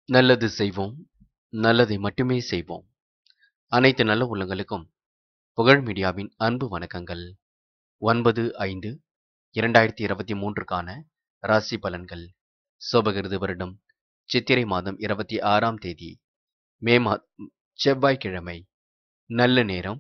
நல்லது செய்வோம் நல்லதை மட்டுமே செய்வோம் அனைத்து நல்ல உள்ளங்களுக்கும் புகழ் மீடியாவின் அன்பு வணக்கங்கள் ஒன்பது ஐந்து இரண்டாயிரத்தி இருபத்தி மூன்றுக்கான ராசி பலன்கள் சோபகிருது வருடம் சித்திரை மாதம் இருபத்தி ஆறாம் தேதி மே மா செவ்வாய்க்கிழமை நல்ல நேரம்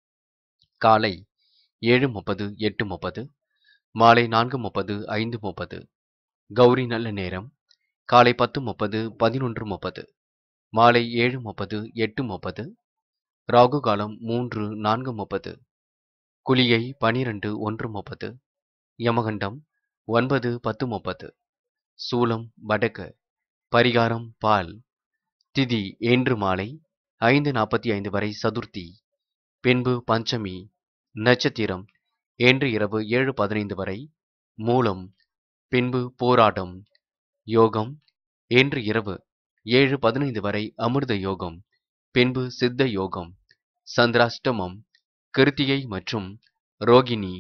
காலை ஏழு முப்பது எட்டு முப்பது மாலை நான்கு முப்பது ஐந்து முப்பது கௌரி நல்ல நேரம் காலை பத்து முப்பது பதினொன்று முப்பது மாலை ஏழு முப்பது எட்டு முப்பது ராகு காலம் மூன்று நான்கு முப்பது குளிகை பனிரெண்டு ஒன்று முப்பது யமகண்டம் ஒன்பது பத்து முப்பது சூலம் வடக்கு பரிகாரம் பால் திதி இன்று மாலை ஐந்து நாற்பத்தி ஐந்து வரை சதுர்த்தி பின்பு பஞ்சமி நட்சத்திரம் இன்று இரவு ஏழு பதினைந்து வரை மூலம் பின்பு போராட்டம் யோகம் இன்று இரவு ஏழு பதினைந்து வரை அமிர்த யோகம் பின்பு சித்த யோகம் சந்திராஷ்டமம் கிருத்திகை மற்றும் ரோகிணி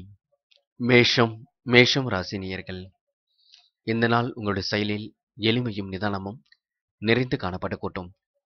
மேஷம் மேஷம் ராசினியர்கள் இந்த நாள் உங்களுடைய செயலில் எளிமையும் நிதானமும் நிறைந்து காணப்பட கூட்டும்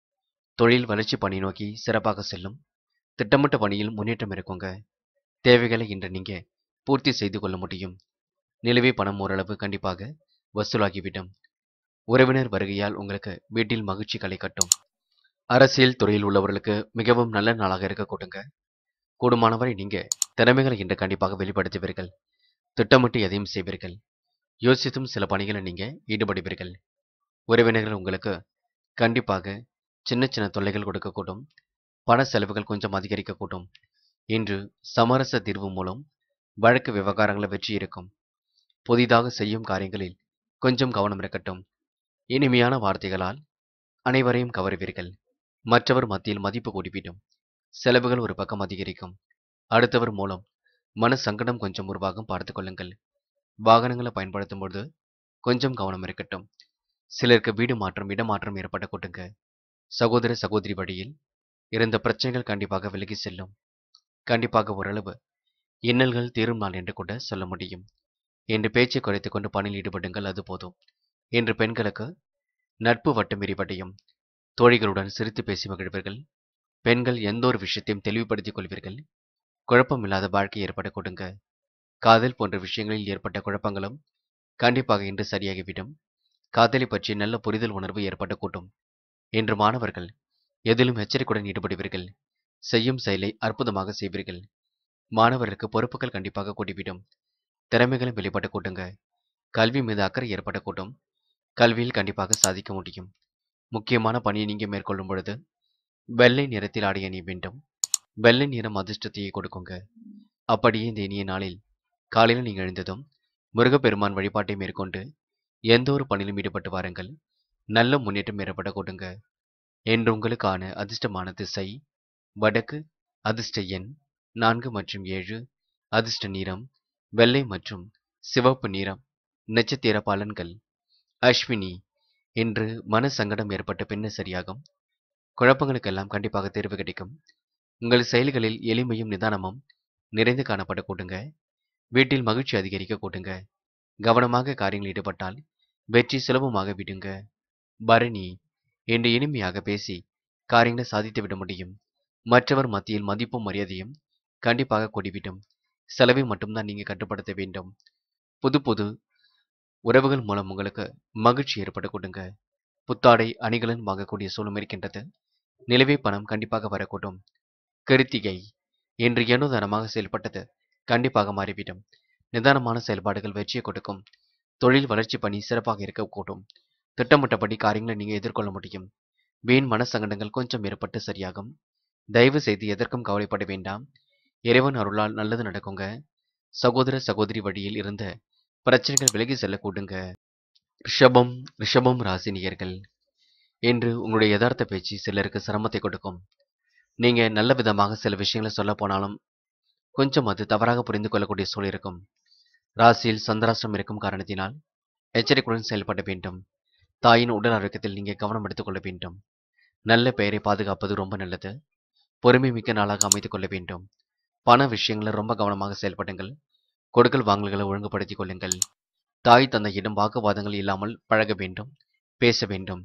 தொழில் வளர்ச்சி பணி நோக்கி சிறப்பாக செல்லும் திட்டமிட்ட பணியில் முன்னேற்றம் இருக்குங்க தேவைகளை இன்று நீங்க பூர்த்தி செய்து கொள்ள முடியும் நிலுவை பணம் ஓரளவு கண்டிப்பாக வசூலாகிவிடும் உறவினர் வருகையால் உங்களுக்கு வீட்டில் மகிழ்ச்சி களை கட்டும் அரசியல் துறையில் உள்ளவர்களுக்கு மிகவும் நல்ல நாளாக இருக்க கூட்டுங்க கூடுமானவரை நீங்க திறமைகளை இன்று கண்டிப்பாக வெளிப்படுத்துவீர்கள் திட்டமிட்டு எதையும் செய்வீர்கள் யோசித்தும் சில பணிகளை நீங்க ஈடுபடுவீர்கள் உறவினர்கள் உங்களுக்கு கண்டிப்பாக சின்ன சின்ன தொல்லைகள் கொடுக்கக்கூடும் பண செலவுகள் கொஞ்சம் அதிகரிக்கக்கூடும் இன்று சமரச தீர்வு மூலம் வழக்கு விவகாரங்களை வெற்றி இருக்கும் புதிதாக செய்யும் காரியங்களில் கொஞ்சம் கவனம் இருக்கட்டும் இனிமையான வார்த்தைகளால் அனைவரையும் கவருவீர்கள் மற்றவர் மத்தியில் மதிப்பு கூடிவிடும் செலவுகள் ஒரு பக்கம் அதிகரிக்கும் அடுத்தவர் மூலம் மன சங்கடம் கொஞ்சம் உருவாகும் பார்த்து கொள்ளுங்கள் வாகனங்களை பயன்படுத்தும் பொழுது கொஞ்சம் கவனம் இருக்கட்டும் சிலருக்கு வீடு மாற்றம் இடமாற்றம் ஏற்பட்ட கூட்டுங்க சகோதர சகோதரி வழியில் இருந்த பிரச்சனைகள் கண்டிப்பாக விலகி செல்லும் கண்டிப்பாக ஓரளவு இன்னல்கள் தீரும் நாள் என்று கூட சொல்ல முடியும் என்று பேச்சை குறைத்துக் கொண்டு பணியில் ஈடுபடுங்கள் அது போதும் இன்று பெண்களுக்கு நட்பு வட்டம் விரிவடையும் தோழிகளுடன் சிரித்து பேசி மகிழ்வீர்கள் பெண்கள் எந்த ஒரு விஷயத்தையும் தெளிவுபடுத்திக் கொள்வீர்கள் குழப்பம் இல்லாத வாழ்க்கை ஏற்பட கொடுங்க காதல் போன்ற விஷயங்களில் ஏற்பட்ட குழப்பங்களும் கண்டிப்பாக இன்று சரியாகிவிடும் காதலை பற்றி நல்ல புரிதல் உணர்வு ஏற்பட்ட கூட்டும் இன்று மாணவர்கள் எதிலும் எச்சரிக்கையுடன் ஈடுபடுவீர்கள் செய்யும் செயலை அற்புதமாக செய்வீர்கள் மாணவர்களுக்கு பொறுப்புகள் கண்டிப்பாக கூடிவிடும் திறமைகளும் வெளிப்பட கூட்டுங்க கல்வி மீது அக்கறை ஏற்பட கூட்டும் கல்வியில் கண்டிப்பாக சாதிக்க முடியும் முக்கியமான பணியை நீங்க மேற்கொள்ளும் பொழுது வெள்ளை நிறத்தில் ஆடை அணிய வேண்டும் வெள்ளை நிறம் அதிர்ஷ்டத்தையே கொடுக்குங்க அப்படியே இந்த இனிய நாளில் காலையில் நீங்கள் எழுந்ததும் முருகப்பெருமான் வழிபாட்டை மேற்கொண்டு எந்த ஒரு பணியிலும் ஈடுபட்டு வாருங்கள் நல்ல முன்னேற்றம் ஏற்பட கொடுங்க என்று உங்களுக்கான அதிர்ஷ்டமான திசை வடக்கு அதிர்ஷ்ட எண் நான்கு மற்றும் ஏழு அதிர்ஷ்ட நிறம் வெள்ளை மற்றும் சிவப்பு நிறம் நட்சத்திர பலன்கள் அஸ்வினி இன்று மன சங்கடம் ஏற்பட்ட பின்ன சரியாகும் குழப்பங்களுக்கெல்லாம் கண்டிப்பாக தீர்வு கிடைக்கும் உங்கள் செயல்களில் எளிமையும் நிதானமும் நிறைந்து காணப்பட கூட்டுங்க வீட்டில் மகிழ்ச்சி அதிகரிக்க கூட்டுங்க கவனமாக காரியங்களில் ஈடுபட்டால் வெற்றி சுலபமாக விடுங்க பரணி என்று இனிமையாக பேசி காரியங்களை சாதித்து விட முடியும் மற்றவர் மத்தியில் மதிப்பும் மரியாதையும் கண்டிப்பாக கூடிவிடும் செலவை மட்டும்தான் நீங்க கட்டுப்படுத்த வேண்டும் புது புது உறவுகள் மூலம் உங்களுக்கு மகிழ்ச்சி ஏற்பட கொடுங்க புத்தாடை அணிகலன் வாங்கக்கூடிய சூழலும் இருக்கின்றது நிலவே பணம் கண்டிப்பாக வரக்கூடும் கிருத்திகை என்று எண்ணுதனமாக செயல்பட்டது கண்டிப்பாக மாறிவிடும் நிதானமான செயல்பாடுகள் வெற்றியை கொடுக்கும் தொழில் வளர்ச்சி பணி சிறப்பாக இருக்கக்கூடும் திட்டமிட்டபடி காரியங்களை நீங்க எதிர்கொள்ள முடியும் வீண் மனசங்கடங்கள் கொஞ்சம் ஏற்பட்டு சரியாகும் தயவு செய்து எதற்கும் கவலைப்பட வேண்டாம் இறைவன் அருளால் நல்லது நடக்குங்க சகோதர சகோதரி வழியில் இருந்த பிரச்சனைகள் விலகி செல்ல கூடுங்க ரிஷபம் ரிஷபம் ராசினியர்கள் என்று உங்களுடைய யதார்த்த பேச்சு சிலருக்கு சிரமத்தை கொடுக்கும் நீங்க நல்ல விதமாக சில விஷயங்களை சொல்ல போனாலும் கொஞ்சம் அது தவறாக புரிந்து கொள்ளக்கூடிய சூழல் இருக்கும் ராசியில் சந்திராஷ்டிரம் இருக்கும் காரணத்தினால் எச்சரிக்கையுடன் செயல்பட வேண்டும் தாயின் உடல் ஆரோக்கியத்தில் நீங்க கவனம் எடுத்துக் கொள்ள வேண்டும் நல்ல பெயரை பாதுகாப்பது ரொம்ப நல்லது பொறுமை மிக்க நாளாக அமைத்துக் கொள்ள வேண்டும் பண விஷயங்களை ரொம்ப கவனமாக செயல்படுங்கள் கொடுக்கல் வாங்கல்களை ஒழுங்குபடுத்திக் கொள்ளுங்கள் தாய் தந்தையிடம் வாக்குவாதங்கள் இல்லாமல் பழக வேண்டும் பேச வேண்டும்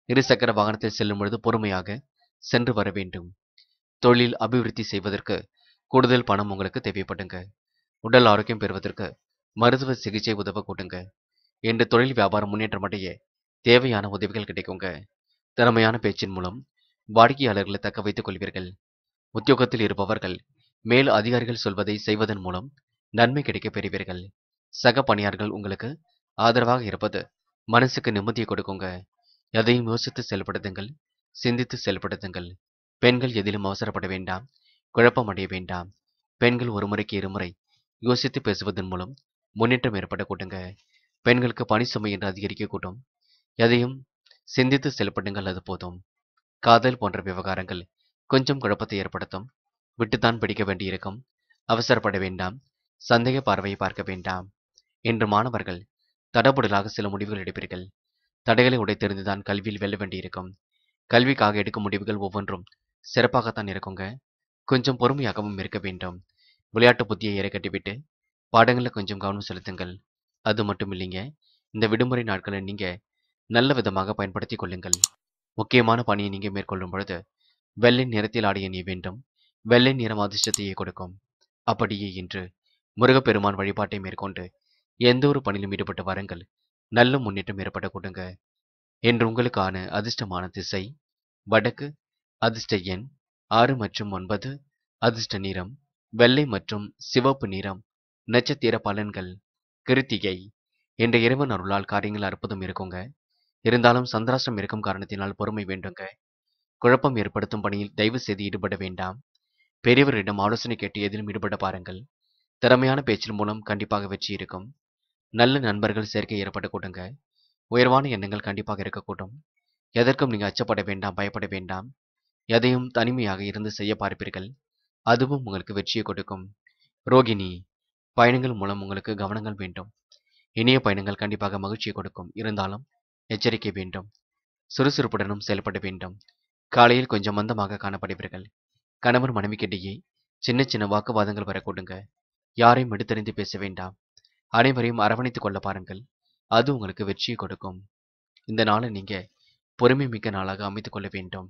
இருசக்கர வாகனத்தில் செல்லும் பொழுது பொறுமையாக சென்று வர வேண்டும் தொழில் அபிவிருத்தி செய்வதற்கு கூடுதல் பணம் உங்களுக்கு தேவைப்படுங்க உடல் ஆரோக்கியம் பெறுவதற்கு மருத்துவ சிகிச்சை உதவ கூட்டுங்க என்று தொழில் வியாபாரம் முன்னேற்றம் அடைய தேவையான உதவிகள் கிடைக்குங்க திறமையான பேச்சின் மூலம் வாடிக்கையாளர்களை தக்க வைத்துக் கொள்வீர்கள் உத்தியோகத்தில் இருப்பவர்கள் மேல் அதிகாரிகள் சொல்வதை செய்வதன் மூலம் நன்மை கிடைக்கப் பெறுவீர்கள் சக பணியாளர்கள் உங்களுக்கு ஆதரவாக இருப்பது மனசுக்கு நிம்மதியை கொடுக்குங்க எதையும் யோசித்து செயல்படுத்துங்கள் சிந்தித்து செயல்படுத்துங்கள் பெண்கள் எதிலும் அவசரப்பட வேண்டாம் குழப்பம் அடைய வேண்டாம் பெண்கள் ஒரு முறைக்கு இருமுறை யோசித்து பேசுவதன் மூலம் முன்னேற்றம் ஏற்பட கூட்டுங்க பெண்களுக்கு பணி சுமை என்று அதிகரிக்க கூட்டும் எதையும் சிந்தித்து செயல்படுங்கள் அது போதும் காதல் போன்ற விவகாரங்கள் கொஞ்சம் குழப்பத்தை ஏற்படுத்தும் விட்டுத்தான் பிடிக்க வேண்டியிருக்கும் அவசரப்பட வேண்டாம் சந்தேக பார்வையை பார்க்க வேண்டாம் என்று மாணவர்கள் தடபுடலாக சில முடிவுகள் எடுப்பீர்கள் தடைகளை உடைத்தெறிந்துதான் கல்வியில் வெல்ல வேண்டியிருக்கும் கல்விக்காக எடுக்கும் முடிவுகள் ஒவ்வொன்றும் சிறப்பாகத்தான் இருக்குங்க கொஞ்சம் பொறுமையாகவும் இருக்க வேண்டும் விளையாட்டு புத்தியை இறை கட்டிவிட்டு பாடங்களில் கொஞ்சம் கவனம் செலுத்துங்கள் அது மட்டும் இல்லைங்க இந்த விடுமுறை நாட்களை நீங்க நல்ல விதமாக பயன்படுத்திக் கொள்ளுங்கள் முக்கியமான பணியை நீங்க மேற்கொள்ளும் பொழுது வெள்ளை நிறத்தில் ஆடிய நீ வேண்டும் வெள்ளை நிறம் அதிர்ஷ்டத்தையே கொடுக்கும் அப்படியே இன்று முருகப்பெருமான் வழிபாட்டை மேற்கொண்டு எந்த ஒரு பணியிலும் ஈடுபட்டு வாருங்கள் நல்ல முன்னேற்றம் ஏற்பட கொடுங்க என்று உங்களுக்கான அதிர்ஷ்டமான திசை வடக்கு அதிர்ஷ்ட எண் ஆறு மற்றும் ஒன்பது அதிர்ஷ்ட நிறம் வெள்ளை மற்றும் சிவப்பு நிறம் நட்சத்திர பலன்கள் கிருத்திகை என்ற இறைவன் அருளால் காரியங்கள் அற்புதம் இருக்குங்க இருந்தாலும் சந்திராஷ்டிரம் இருக்கும் காரணத்தினால் பொறுமை வேண்டுங்க குழப்பம் ஏற்படுத்தும் பணியில் தயவு செய்து ஈடுபட வேண்டாம் பெரியவரிடம் ஆலோசனை கேட்டு எதிலும் ஈடுபட பாருங்கள் திறமையான பேச்சின் மூலம் கண்டிப்பாக வெற்றி இருக்கும் நல்ல நண்பர்கள் சேர்க்கை ஏற்பட கூடுங்க உயர்வான எண்ணங்கள் கண்டிப்பாக இருக்கக்கூடும் எதற்கும் நீங்க அச்சப்பட வேண்டாம் பயப்பட வேண்டாம் எதையும் தனிமையாக இருந்து செய்ய பார்ப்பீர்கள் அதுவும் உங்களுக்கு வெற்றியை கொடுக்கும் ரோகிணி பயணங்கள் மூலம் உங்களுக்கு கவனங்கள் வேண்டும் இனிய பயணங்கள் கண்டிப்பாக மகிழ்ச்சியை கொடுக்கும் இருந்தாலும் எச்சரிக்கை வேண்டும் சுறுசுறுப்புடனும் செயல்பட வேண்டும் காலையில் கொஞ்சம் மந்தமாக காணப்படுவீர்கள் கணவன் மனைவிக்கிடையே சின்ன சின்ன வாக்குவாதங்கள் வரக்கூடுங்க யாரையும் எடுத்தறிந்து பேச வேண்டாம் அனைவரையும் அரவணைத்துக் கொள்ள பாருங்கள் அது உங்களுக்கு வெற்றியை கொடுக்கும் இந்த நாளை நீங்க பொறுமை மிக்க நாளாக அமைத்துக் கொள்ள வேண்டும்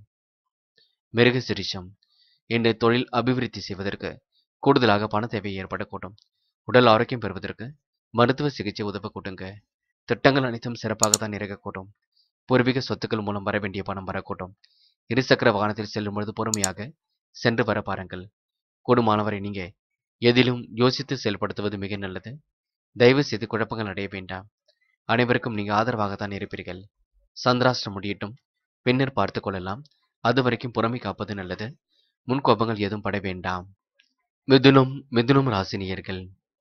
மிருக சிரிஷம் இன்று தொழில் அபிவிருத்தி செய்வதற்கு கூடுதலாக பண தேவை ஏற்படக்கூடும் உடல் ஆரோக்கியம் பெறுவதற்கு மருத்துவ சிகிச்சை உதவ கூட்டுங்க திட்டங்கள் அனைத்தும் சிறப்பாக தான் இருக்கக்கூடும் பூர்வீக சொத்துக்கள் மூலம் வர வேண்டிய பணம் வரக்கூடும் இருசக்கர வாகனத்தில் செல்லும் பொழுது பொறுமையாக சென்று வர பாருங்கள் கூடுமானவரை நீங்க எதிலும் யோசித்து செயல்படுத்துவது மிக நல்லது தயவு செய்து குழப்பங்கள் அடைய வேண்டாம் அனைவருக்கும் நீங்க ஆதரவாகத்தான் இருப்பீர்கள் சந்திராஷ்டிரம் முடியட்டும் பின்னர் பார்த்து கொள்ளலாம் அது வரைக்கும் பொறுமை காப்பது நல்லது முன்கோபங்கள் எதுவும் பட வேண்டாம் மிதுனம் மிதுனம் ராசினியர்கள்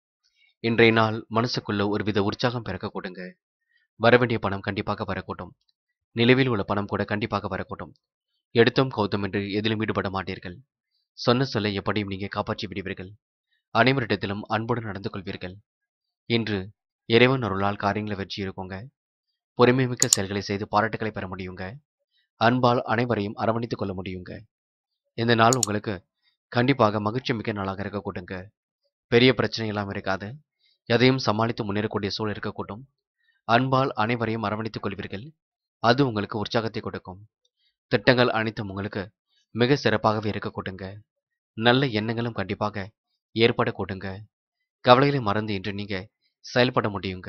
இன்றைய நாள் மனசுக்குள்ள ஒருவித உற்சாகம் பிறக்க கொடுங்க வரவேண்டிய பணம் கண்டிப்பாக வரக்கூடும் நிலவில் உள்ள பணம் கூட கண்டிப்பாக வரக்கூடும் எடுத்தோம் கௌதம் என்று எதிலும் ஈடுபட மாட்டீர்கள் சொன்ன சொல்லை எப்படியும் நீங்க காப்பாற்றி விடுவீர்கள் அனைவரிடத்திலும் அன்புடன் நடந்து கொள்வீர்கள் இன்று இறைவன் அருளால் காரியங்களை வெற்றி இருக்குங்க பொறுமை மிக்க செயல்களை செய்து பாராட்டுகளை பெற முடியுங்க அன்பால் அனைவரையும் அரவணைத்துக் கொள்ள முடியுங்க இந்த நாள் உங்களுக்கு கண்டிப்பாக மகிழ்ச்சி மிக்க நாளாக இருக்க கூட்டுங்க பெரிய பிரச்சனை எல்லாம் இருக்காது எதையும் சமாளித்து முன்னேறக்கூடிய சூழல் இருக்கக்கூடும் அன்பால் அனைவரையும் அரவணைத்துக் கொள்வீர்கள் அது உங்களுக்கு உற்சாகத்தை கொடுக்கும் திட்டங்கள் அனைத்தும் உங்களுக்கு மிக சிறப்பாகவே இருக்க கூட்டுங்க நல்ல எண்ணங்களும் கண்டிப்பாக ஏற்பட கூட்டுங்க கவலைகளை மறந்து இன்று நீங்க செயல்பட முடியுங்க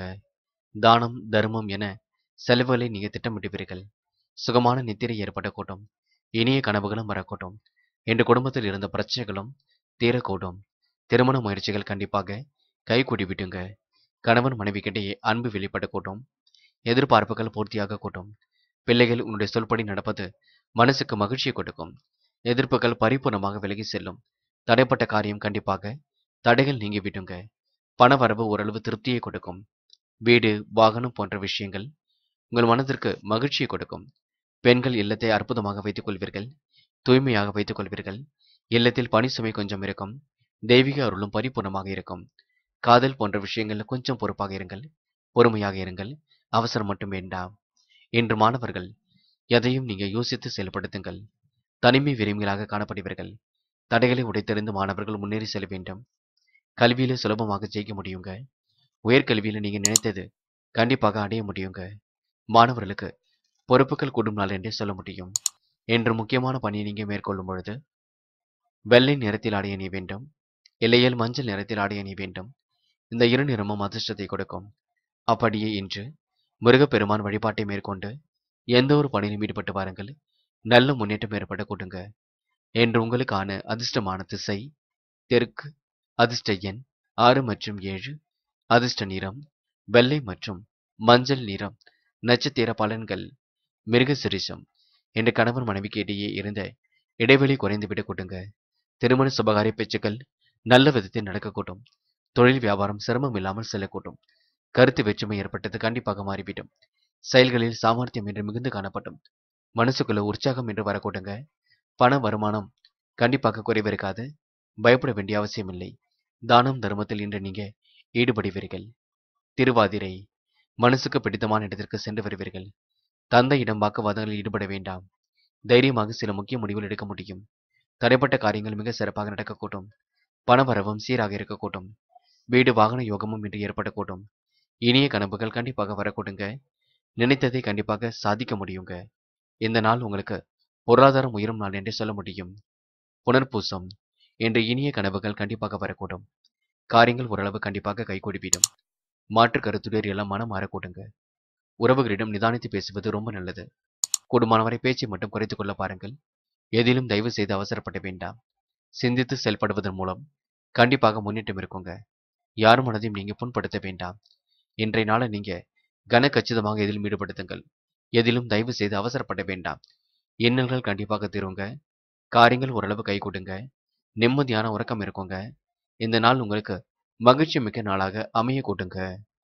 தானம் தர்மம் என செலவுகளை நீங்க திட்டமிடுவீர்கள் சுகமான நித்திரை ஏற்படக்கூடும் இனிய கனவுகளும் வரக்கூடும் என்று குடும்பத்தில் இருந்த பிரச்சனைகளும் தீரக்கூடும் திருமண முயற்சிகள் கண்டிப்பாக கைகூடி விட்டுங்க கணவன் மனைவிக்கிடையே அன்பு வெளிப்படக்கூடும் எதிர்பார்ப்புகள் பூர்த்தியாக கூட்டும் பிள்ளைகள் உன்னுடைய சொல்படி நடப்பது மனசுக்கு மகிழ்ச்சியை கொடுக்கும் எதிர்ப்புகள் பரிபூர்ணமாக விலகி செல்லும் தடைப்பட்ட காரியம் கண்டிப்பாக தடைகள் நீங்கி விடுங்க பணவரவு ஓரளவு திருப்தியை கொடுக்கும் வீடு வாகனம் போன்ற விஷயங்கள் உங்கள் மனதிற்கு மகிழ்ச்சியை கொடுக்கும் பெண்கள் இல்லத்தை அற்புதமாக வைத்துக் கொள்வீர்கள் தூய்மையாக வைத்துக் கொள்வீர்கள் இல்லத்தில் பணி சுமை கொஞ்சம் இருக்கும் தெய்வீக அருளும் பரிபூர்ணமாக இருக்கும் காதல் போன்ற விஷயங்கள்ல கொஞ்சம் பொறுப்பாக இருங்கள் பொறுமையாக இருங்கள் அவசரம் மட்டும் வேண்டாம் இன்று மாணவர்கள் எதையும் நீங்க யோசித்து செயல்படுத்துங்கள் தனிமை விரும்பிகளாக காணப்படுவீர்கள் தடைகளை உடைத்தெறிந்து மாணவர்கள் முன்னேறி செல்ல வேண்டும் கல்வியில சுலபமாக ஜெயிக்க முடியுங்க உயர்கல்வியில நீங்க நினைத்தது கண்டிப்பாக அடைய முடியுங்க மாணவர்களுக்கு பொறுப்புகள் கூடும் நாள் என்றே சொல்ல முடியும் என்று முக்கியமான பணியை நீங்க மேற்கொள்ளும் பொழுது வெள்ளை நிறத்தில் ஆடை அணிய வேண்டும் இல்லையேல் மஞ்சள் நிறத்தில் ஆடை அணிய வேண்டும் இந்த இரு நிறமும் அதிர்ஷ்டத்தை கொடுக்கும் அப்படியே இன்று முருகப்பெருமான் வழிபாட்டை மேற்கொண்டு எந்த ஒரு பணியிலும் ஈடுபட்டு பாருங்கள் நல்ல முன்னேற்றம் ஏற்பட கூட்டுங்க என்று உங்களுக்கான அதிர்ஷ்டமான திசை தெற்கு அதிர்ஷ்ட எண் ஆறு மற்றும் ஏழு அதிர்ஷ்ட நிறம் வெள்ளை மற்றும் மஞ்சள் நிறம் நட்சத்திர பலன்கள் மிருக சிரிசம் என்று கணவன் மனைவிக்கு இடையே இருந்த இடைவெளி குறைந்துவிட கூட்டுங்க திருமண சுபகாரிய பேச்சுக்கள் நல்ல விதத்தில் நடக்கக்கூடும் தொழில் வியாபாரம் சிரமம் இல்லாமல் செல்லக்கூடும் கருத்து வேற்றுமை ஏற்பட்டது கண்டிப்பாக மாறிவிடும் செயல்களில் சாமர்த்தியம் என்று மிகுந்து காணப்படும் மனசுக்குள்ள உற்சாகம் என்று வரக்கூடுங்க பண வருமானம் கண்டிப்பாக குறைவிருக்காது பயப்பட வேண்டிய அவசியமில்லை தானம் தர்மத்தில் இன்று நீங்க ஈடுபடுவீர்கள் திருவாதிரை மனசுக்கு பிடித்தமான இடத்திற்கு சென்று வருவீர்கள் தந்தையிடம் வாக்குவாதங்களில் ஈடுபட வேண்டாம் தைரியமாக சில முக்கிய முடிவுகள் எடுக்க முடியும் தடைப்பட்ட காரியங்கள் மிக சிறப்பாக நடக்கக்கூடும் பணவரவும் சீராக இருக்கக்கூடும் வீடு வாகன யோகமும் இன்று ஏற்படக்கூடும் இனிய கனவுகள் கண்டிப்பாக வரக்கூடுங்க நினைத்ததை கண்டிப்பாக சாதிக்க முடியுங்க இந்த நாள் உங்களுக்கு பொருளாதாரம் உயரும் நாள் என்றே சொல்ல முடியும் புனர்பூசம் என்ற இனிய கனவுகள் கண்டிப்பாக வரக்கூடும் காரியங்கள் ஓரளவு கண்டிப்பாக கைகூடிவிடும் மாற்று கருத்துடையர் எல்லாம் மனம் மாறக்கூடுங்க உறவுகளிடம் நிதானித்து பேசுவது ரொம்ப நல்லது கூடுமானவரை பேச்சை மட்டும் குறைத்துக் கொள்ள பாருங்கள் எதிலும் தயவு செய்து அவசரப்பட வேண்டாம் சிந்தித்து செயல்படுவதன் மூலம் கண்டிப்பாக முன்னேற்றம் இருக்குங்க யார் மனதையும் நீங்க புண்படுத்த வேண்டாம் இன்றைய நாளை நீங்க கன கச்சிதமாக எதிலும் ஈடுபடுத்துங்கள் எதிலும் தயவு செய்து அவசரப்பட வேண்டாம் எண்ணல்கள் கண்டிப்பாக தீருங்க காரியங்கள் ஓரளவு கை கொடுங்க நிம்மதியான உறக்கம் இருக்குங்க இந்த நாள் உங்களுக்கு மகிழ்ச்சி மிக்க நாளாக அமைய கூட்டுங்க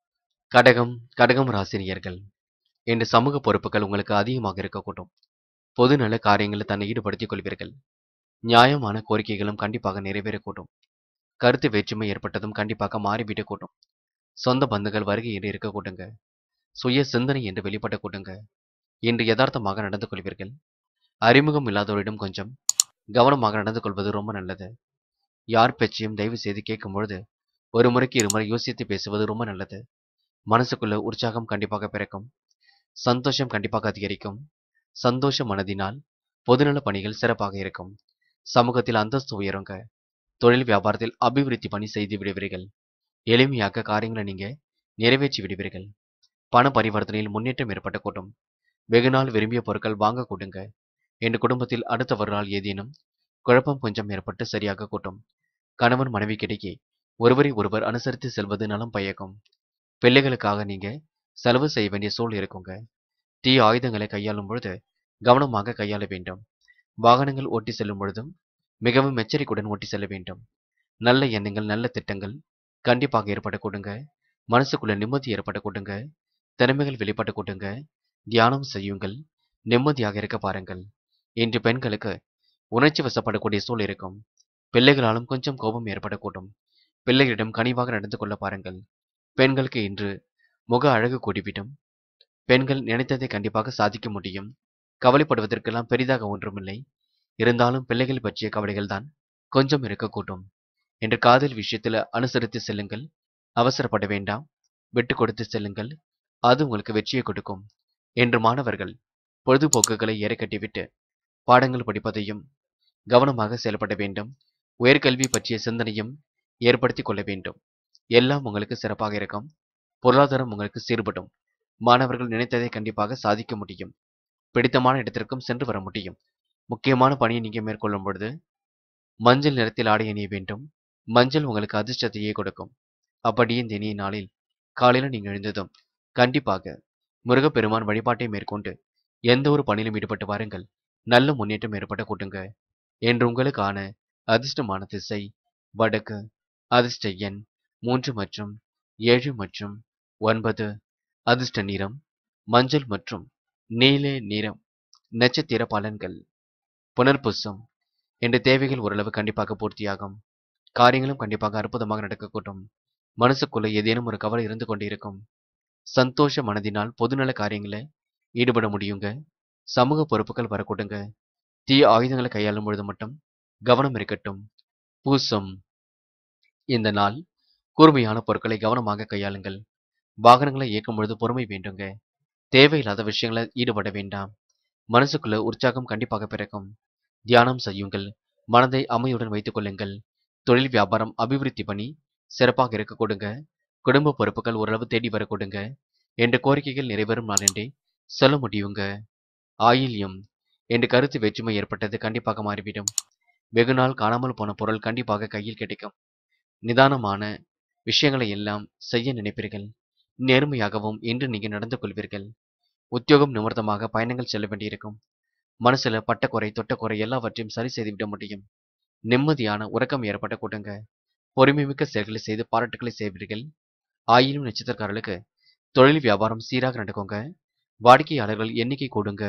கடகம் கடகம் ராசினியர்கள் என்ற சமூக பொறுப்புகள் உங்களுக்கு அதிகமாக இருக்கக்கூடும் பொது நல காரியங்களில் தன்னை ஈடுபடுத்திக் கொள்வீர்கள் நியாயமான கோரிக்கைகளும் கண்டிப்பாக நிறைவேறக்கூடும் கருத்து வேற்றுமை ஏற்பட்டதும் கண்டிப்பாக மாறிவிடக்கூடும் சொந்த பந்துகள் வருகை என்று இருக்கக்கூடுங்க சுய சிந்தனை என்று வெளிப்பட கூட்டுங்க இன்று யதார்த்தமாக நடந்து கொள்வீர்கள் அறிமுகம் இல்லாதவரிடம் கொஞ்சம் கவனமாக நடந்து கொள்வது ரொம்ப நல்லது யார் பேச்சையும் தயவு செய்து கேட்கும் பொழுது ஒரு முறைக்கு இருமுறை யோசித்து பேசுவது ரொம்ப நல்லது மனசுக்குள்ள உற்சாகம் கண்டிப்பாக பிறக்கும் சந்தோஷம் கண்டிப்பாக அதிகரிக்கும் சந்தோஷ மனதினால் பொதுநல பணிகள் சிறப்பாக இருக்கும் சமூகத்தில் அந்தஸ்து உயருங்க தொழில் வியாபாரத்தில் அபிவிருத்தி பணி செய்து விடுவீர்கள் எளிமையாக காரியங்களை நீங்க நிறைவேற்றி விடுவீர்கள் பண பரிவர்த்தனையில் முன்னேற்றம் ஏற்பட்ட கூட்டம் வெகுநாள் விரும்பிய பொருட்கள் வாங்க கூடுங்க என் குடும்பத்தில் அடுத்த வருநாள் ஏதேனும் குழப்பம் கொஞ்சம் ஏற்பட்டு சரியாக கூட்டும் கணவன் மனைவிக்கிடையே ஒருவரை ஒருவர் அனுசரித்து செல்வது நலம் பயக்கும் பிள்ளைகளுக்காக நீங்க செலவு செய்ய வேண்டிய சூழல் இருக்குங்க தீ ஆயுதங்களை கையாளும் பொழுது கவனமாக கையாள வேண்டும் வாகனங்கள் ஓட்டி செல்லும் பொழுதும் மிகவும் எச்சரிக்கையுடன் ஓட்டி செல்ல வேண்டும் நல்ல எண்ணங்கள் நல்ல திட்டங்கள் கண்டிப்பாக ஏற்பட கூடுங்க மனசுக்குள்ள நிம்மதி ஏற்பட கூடுங்க திறமைகள் வெளிப்பட கூட்டுங்க தியானம் செய்யுங்கள் நிம்மதியாக இருக்க பாருங்கள் இன்று பெண்களுக்கு உணர்ச்சி வசப்படக்கூடிய சூழல் இருக்கும் பிள்ளைகளாலும் கொஞ்சம் கோபம் ஏற்படக்கூடும் பிள்ளைகளிடம் கனிவாக நடந்து கொள்ள பாருங்கள் பெண்களுக்கு இன்று முக அழகு கூடிவிடும் பெண்கள் நினைத்ததை கண்டிப்பாக சாதிக்க முடியும் கவலைப்படுவதற்கெல்லாம் பெரிதாக ஒன்றுமில்லை இருந்தாலும் பிள்ளைகள் பற்றிய கவலைகள் தான் கொஞ்சம் இருக்கக்கூடும் என்று காதல் விஷயத்தில் அனுசரித்து செல்லுங்கள் அவசரப்பட வேண்டாம் விட்டு கொடுத்து செல்லுங்கள் அது உங்களுக்கு வெற்றியை கொடுக்கும் என்று மாணவர்கள் பொழுதுபோக்குகளை ஏறக்கட்டிவிட்டு பாடங்கள் படிப்பதையும் கவனமாக செயல்பட வேண்டும் உயர்கல்வி பற்றிய சிந்தனையும் ஏற்படுத்திக் கொள்ள வேண்டும் எல்லாம் உங்களுக்கு சிறப்பாக இருக்கும் பொருளாதாரம் உங்களுக்கு சீர்படும் மாணவர்கள் நினைத்ததை கண்டிப்பாக சாதிக்க முடியும் பிடித்தமான இடத்திற்கும் சென்று வர முடியும் முக்கியமான பணியை நீங்க மேற்கொள்ளும் பொழுது மஞ்சள் நிறத்தில் ஆடை அணிய வேண்டும் மஞ்சள் உங்களுக்கு அதிர்ஷ்டத்தையே கொடுக்கும் அப்படியே இந்த இனிய நாளில் காலையில் நீங்க எழுந்ததும் கண்டிப்பாக முருகப்பெருமான் வழிபாட்டை மேற்கொண்டு எந்த ஒரு பணியிலும் ஈடுபட்டு வாருங்கள் நல்ல முன்னேற்றம் ஏற்பட கூட்டுங்க என்று உங்களுக்கான அதிர்ஷ்டமான திசை வடக்கு அதிர்ஷ்ட எண் மூன்று மற்றும் ஏழு மற்றும் ஒன்பது அதிர்ஷ்ட நிறம் மஞ்சள் மற்றும் நீல நிறம் நட்சத்திர பலன்கள் புனர்புசம் என்ற தேவைகள் ஓரளவு கண்டிப்பாக பூர்த்தியாகும் காரியங்களும் கண்டிப்பாக அற்புதமாக நடக்கக்கூடும் மனசுக்குள்ள ஏதேனும் ஒரு கவலை இருந்து கொண்டிருக்கும் சந்தோஷ மனதினால் பொதுநல காரியங்களை ஈடுபட முடியுங்க சமூக பொறுப்புகள் வரக்கூடுங்க தீய ஆயுதங்களை கையாளும் பொழுது மட்டும் கவனம் இருக்கட்டும் பூசம் இந்த நாள் கூர்மையான பொருட்களை கவனமாக கையாளுங்கள் வாகனங்களை இயக்கும் பொழுது பொறுமை வேண்டுங்க தேவையில்லாத விஷயங்களை ஈடுபட வேண்டாம் மனசுக்குள்ள உற்சாகம் கண்டிப்பாக பிறக்கும் தியானம் செய்யுங்கள் மனதை அமைதியுடன் வைத்துக் கொள்ளுங்கள் தொழில் வியாபாரம் அபிவிருத்தி பண்ணி சிறப்பாக இருக்க கொடுங்க குடும்ப பொறுப்புகள் ஓரளவு தேடி வர கொடுங்க என்ற கோரிக்கைகள் நிறைவேறும் நாள் என்றே சொல்ல முடியுங்க ஆயில்யம் என்று கருத்து வேற்றுமை ஏற்பட்டது கண்டிப்பாக மாறிவிடும் வெகு நாள் காணாமல் போன பொருள் கண்டிப்பாக கையில் கிடைக்கும் நிதானமான விஷயங்களை எல்லாம் செய்ய நினைப்பீர்கள் நேர்மையாகவும் இன்று நீங்க நடந்து கொள்வீர்கள் உத்தியோகம் நிமித்தமாக பயணங்கள் செல்ல வேண்டியிருக்கும் மனசுல பட்டக்குறை தொட்டக்குறை எல்லாவற்றையும் சரி செய்துவிட முடியும் நிம்மதியான உறக்கம் ஏற்பட்ட கூட்டங்க பொறுமைமிக்க செயல்களை செய்து பாராட்டுகளை செய்வீர்கள் ஆயினும் நட்சத்திரக்காரர்களுக்கு தொழில் வியாபாரம் சீராக நடக்குங்க வாடிக்கையாளர்கள் எண்ணிக்கை கூடுங்க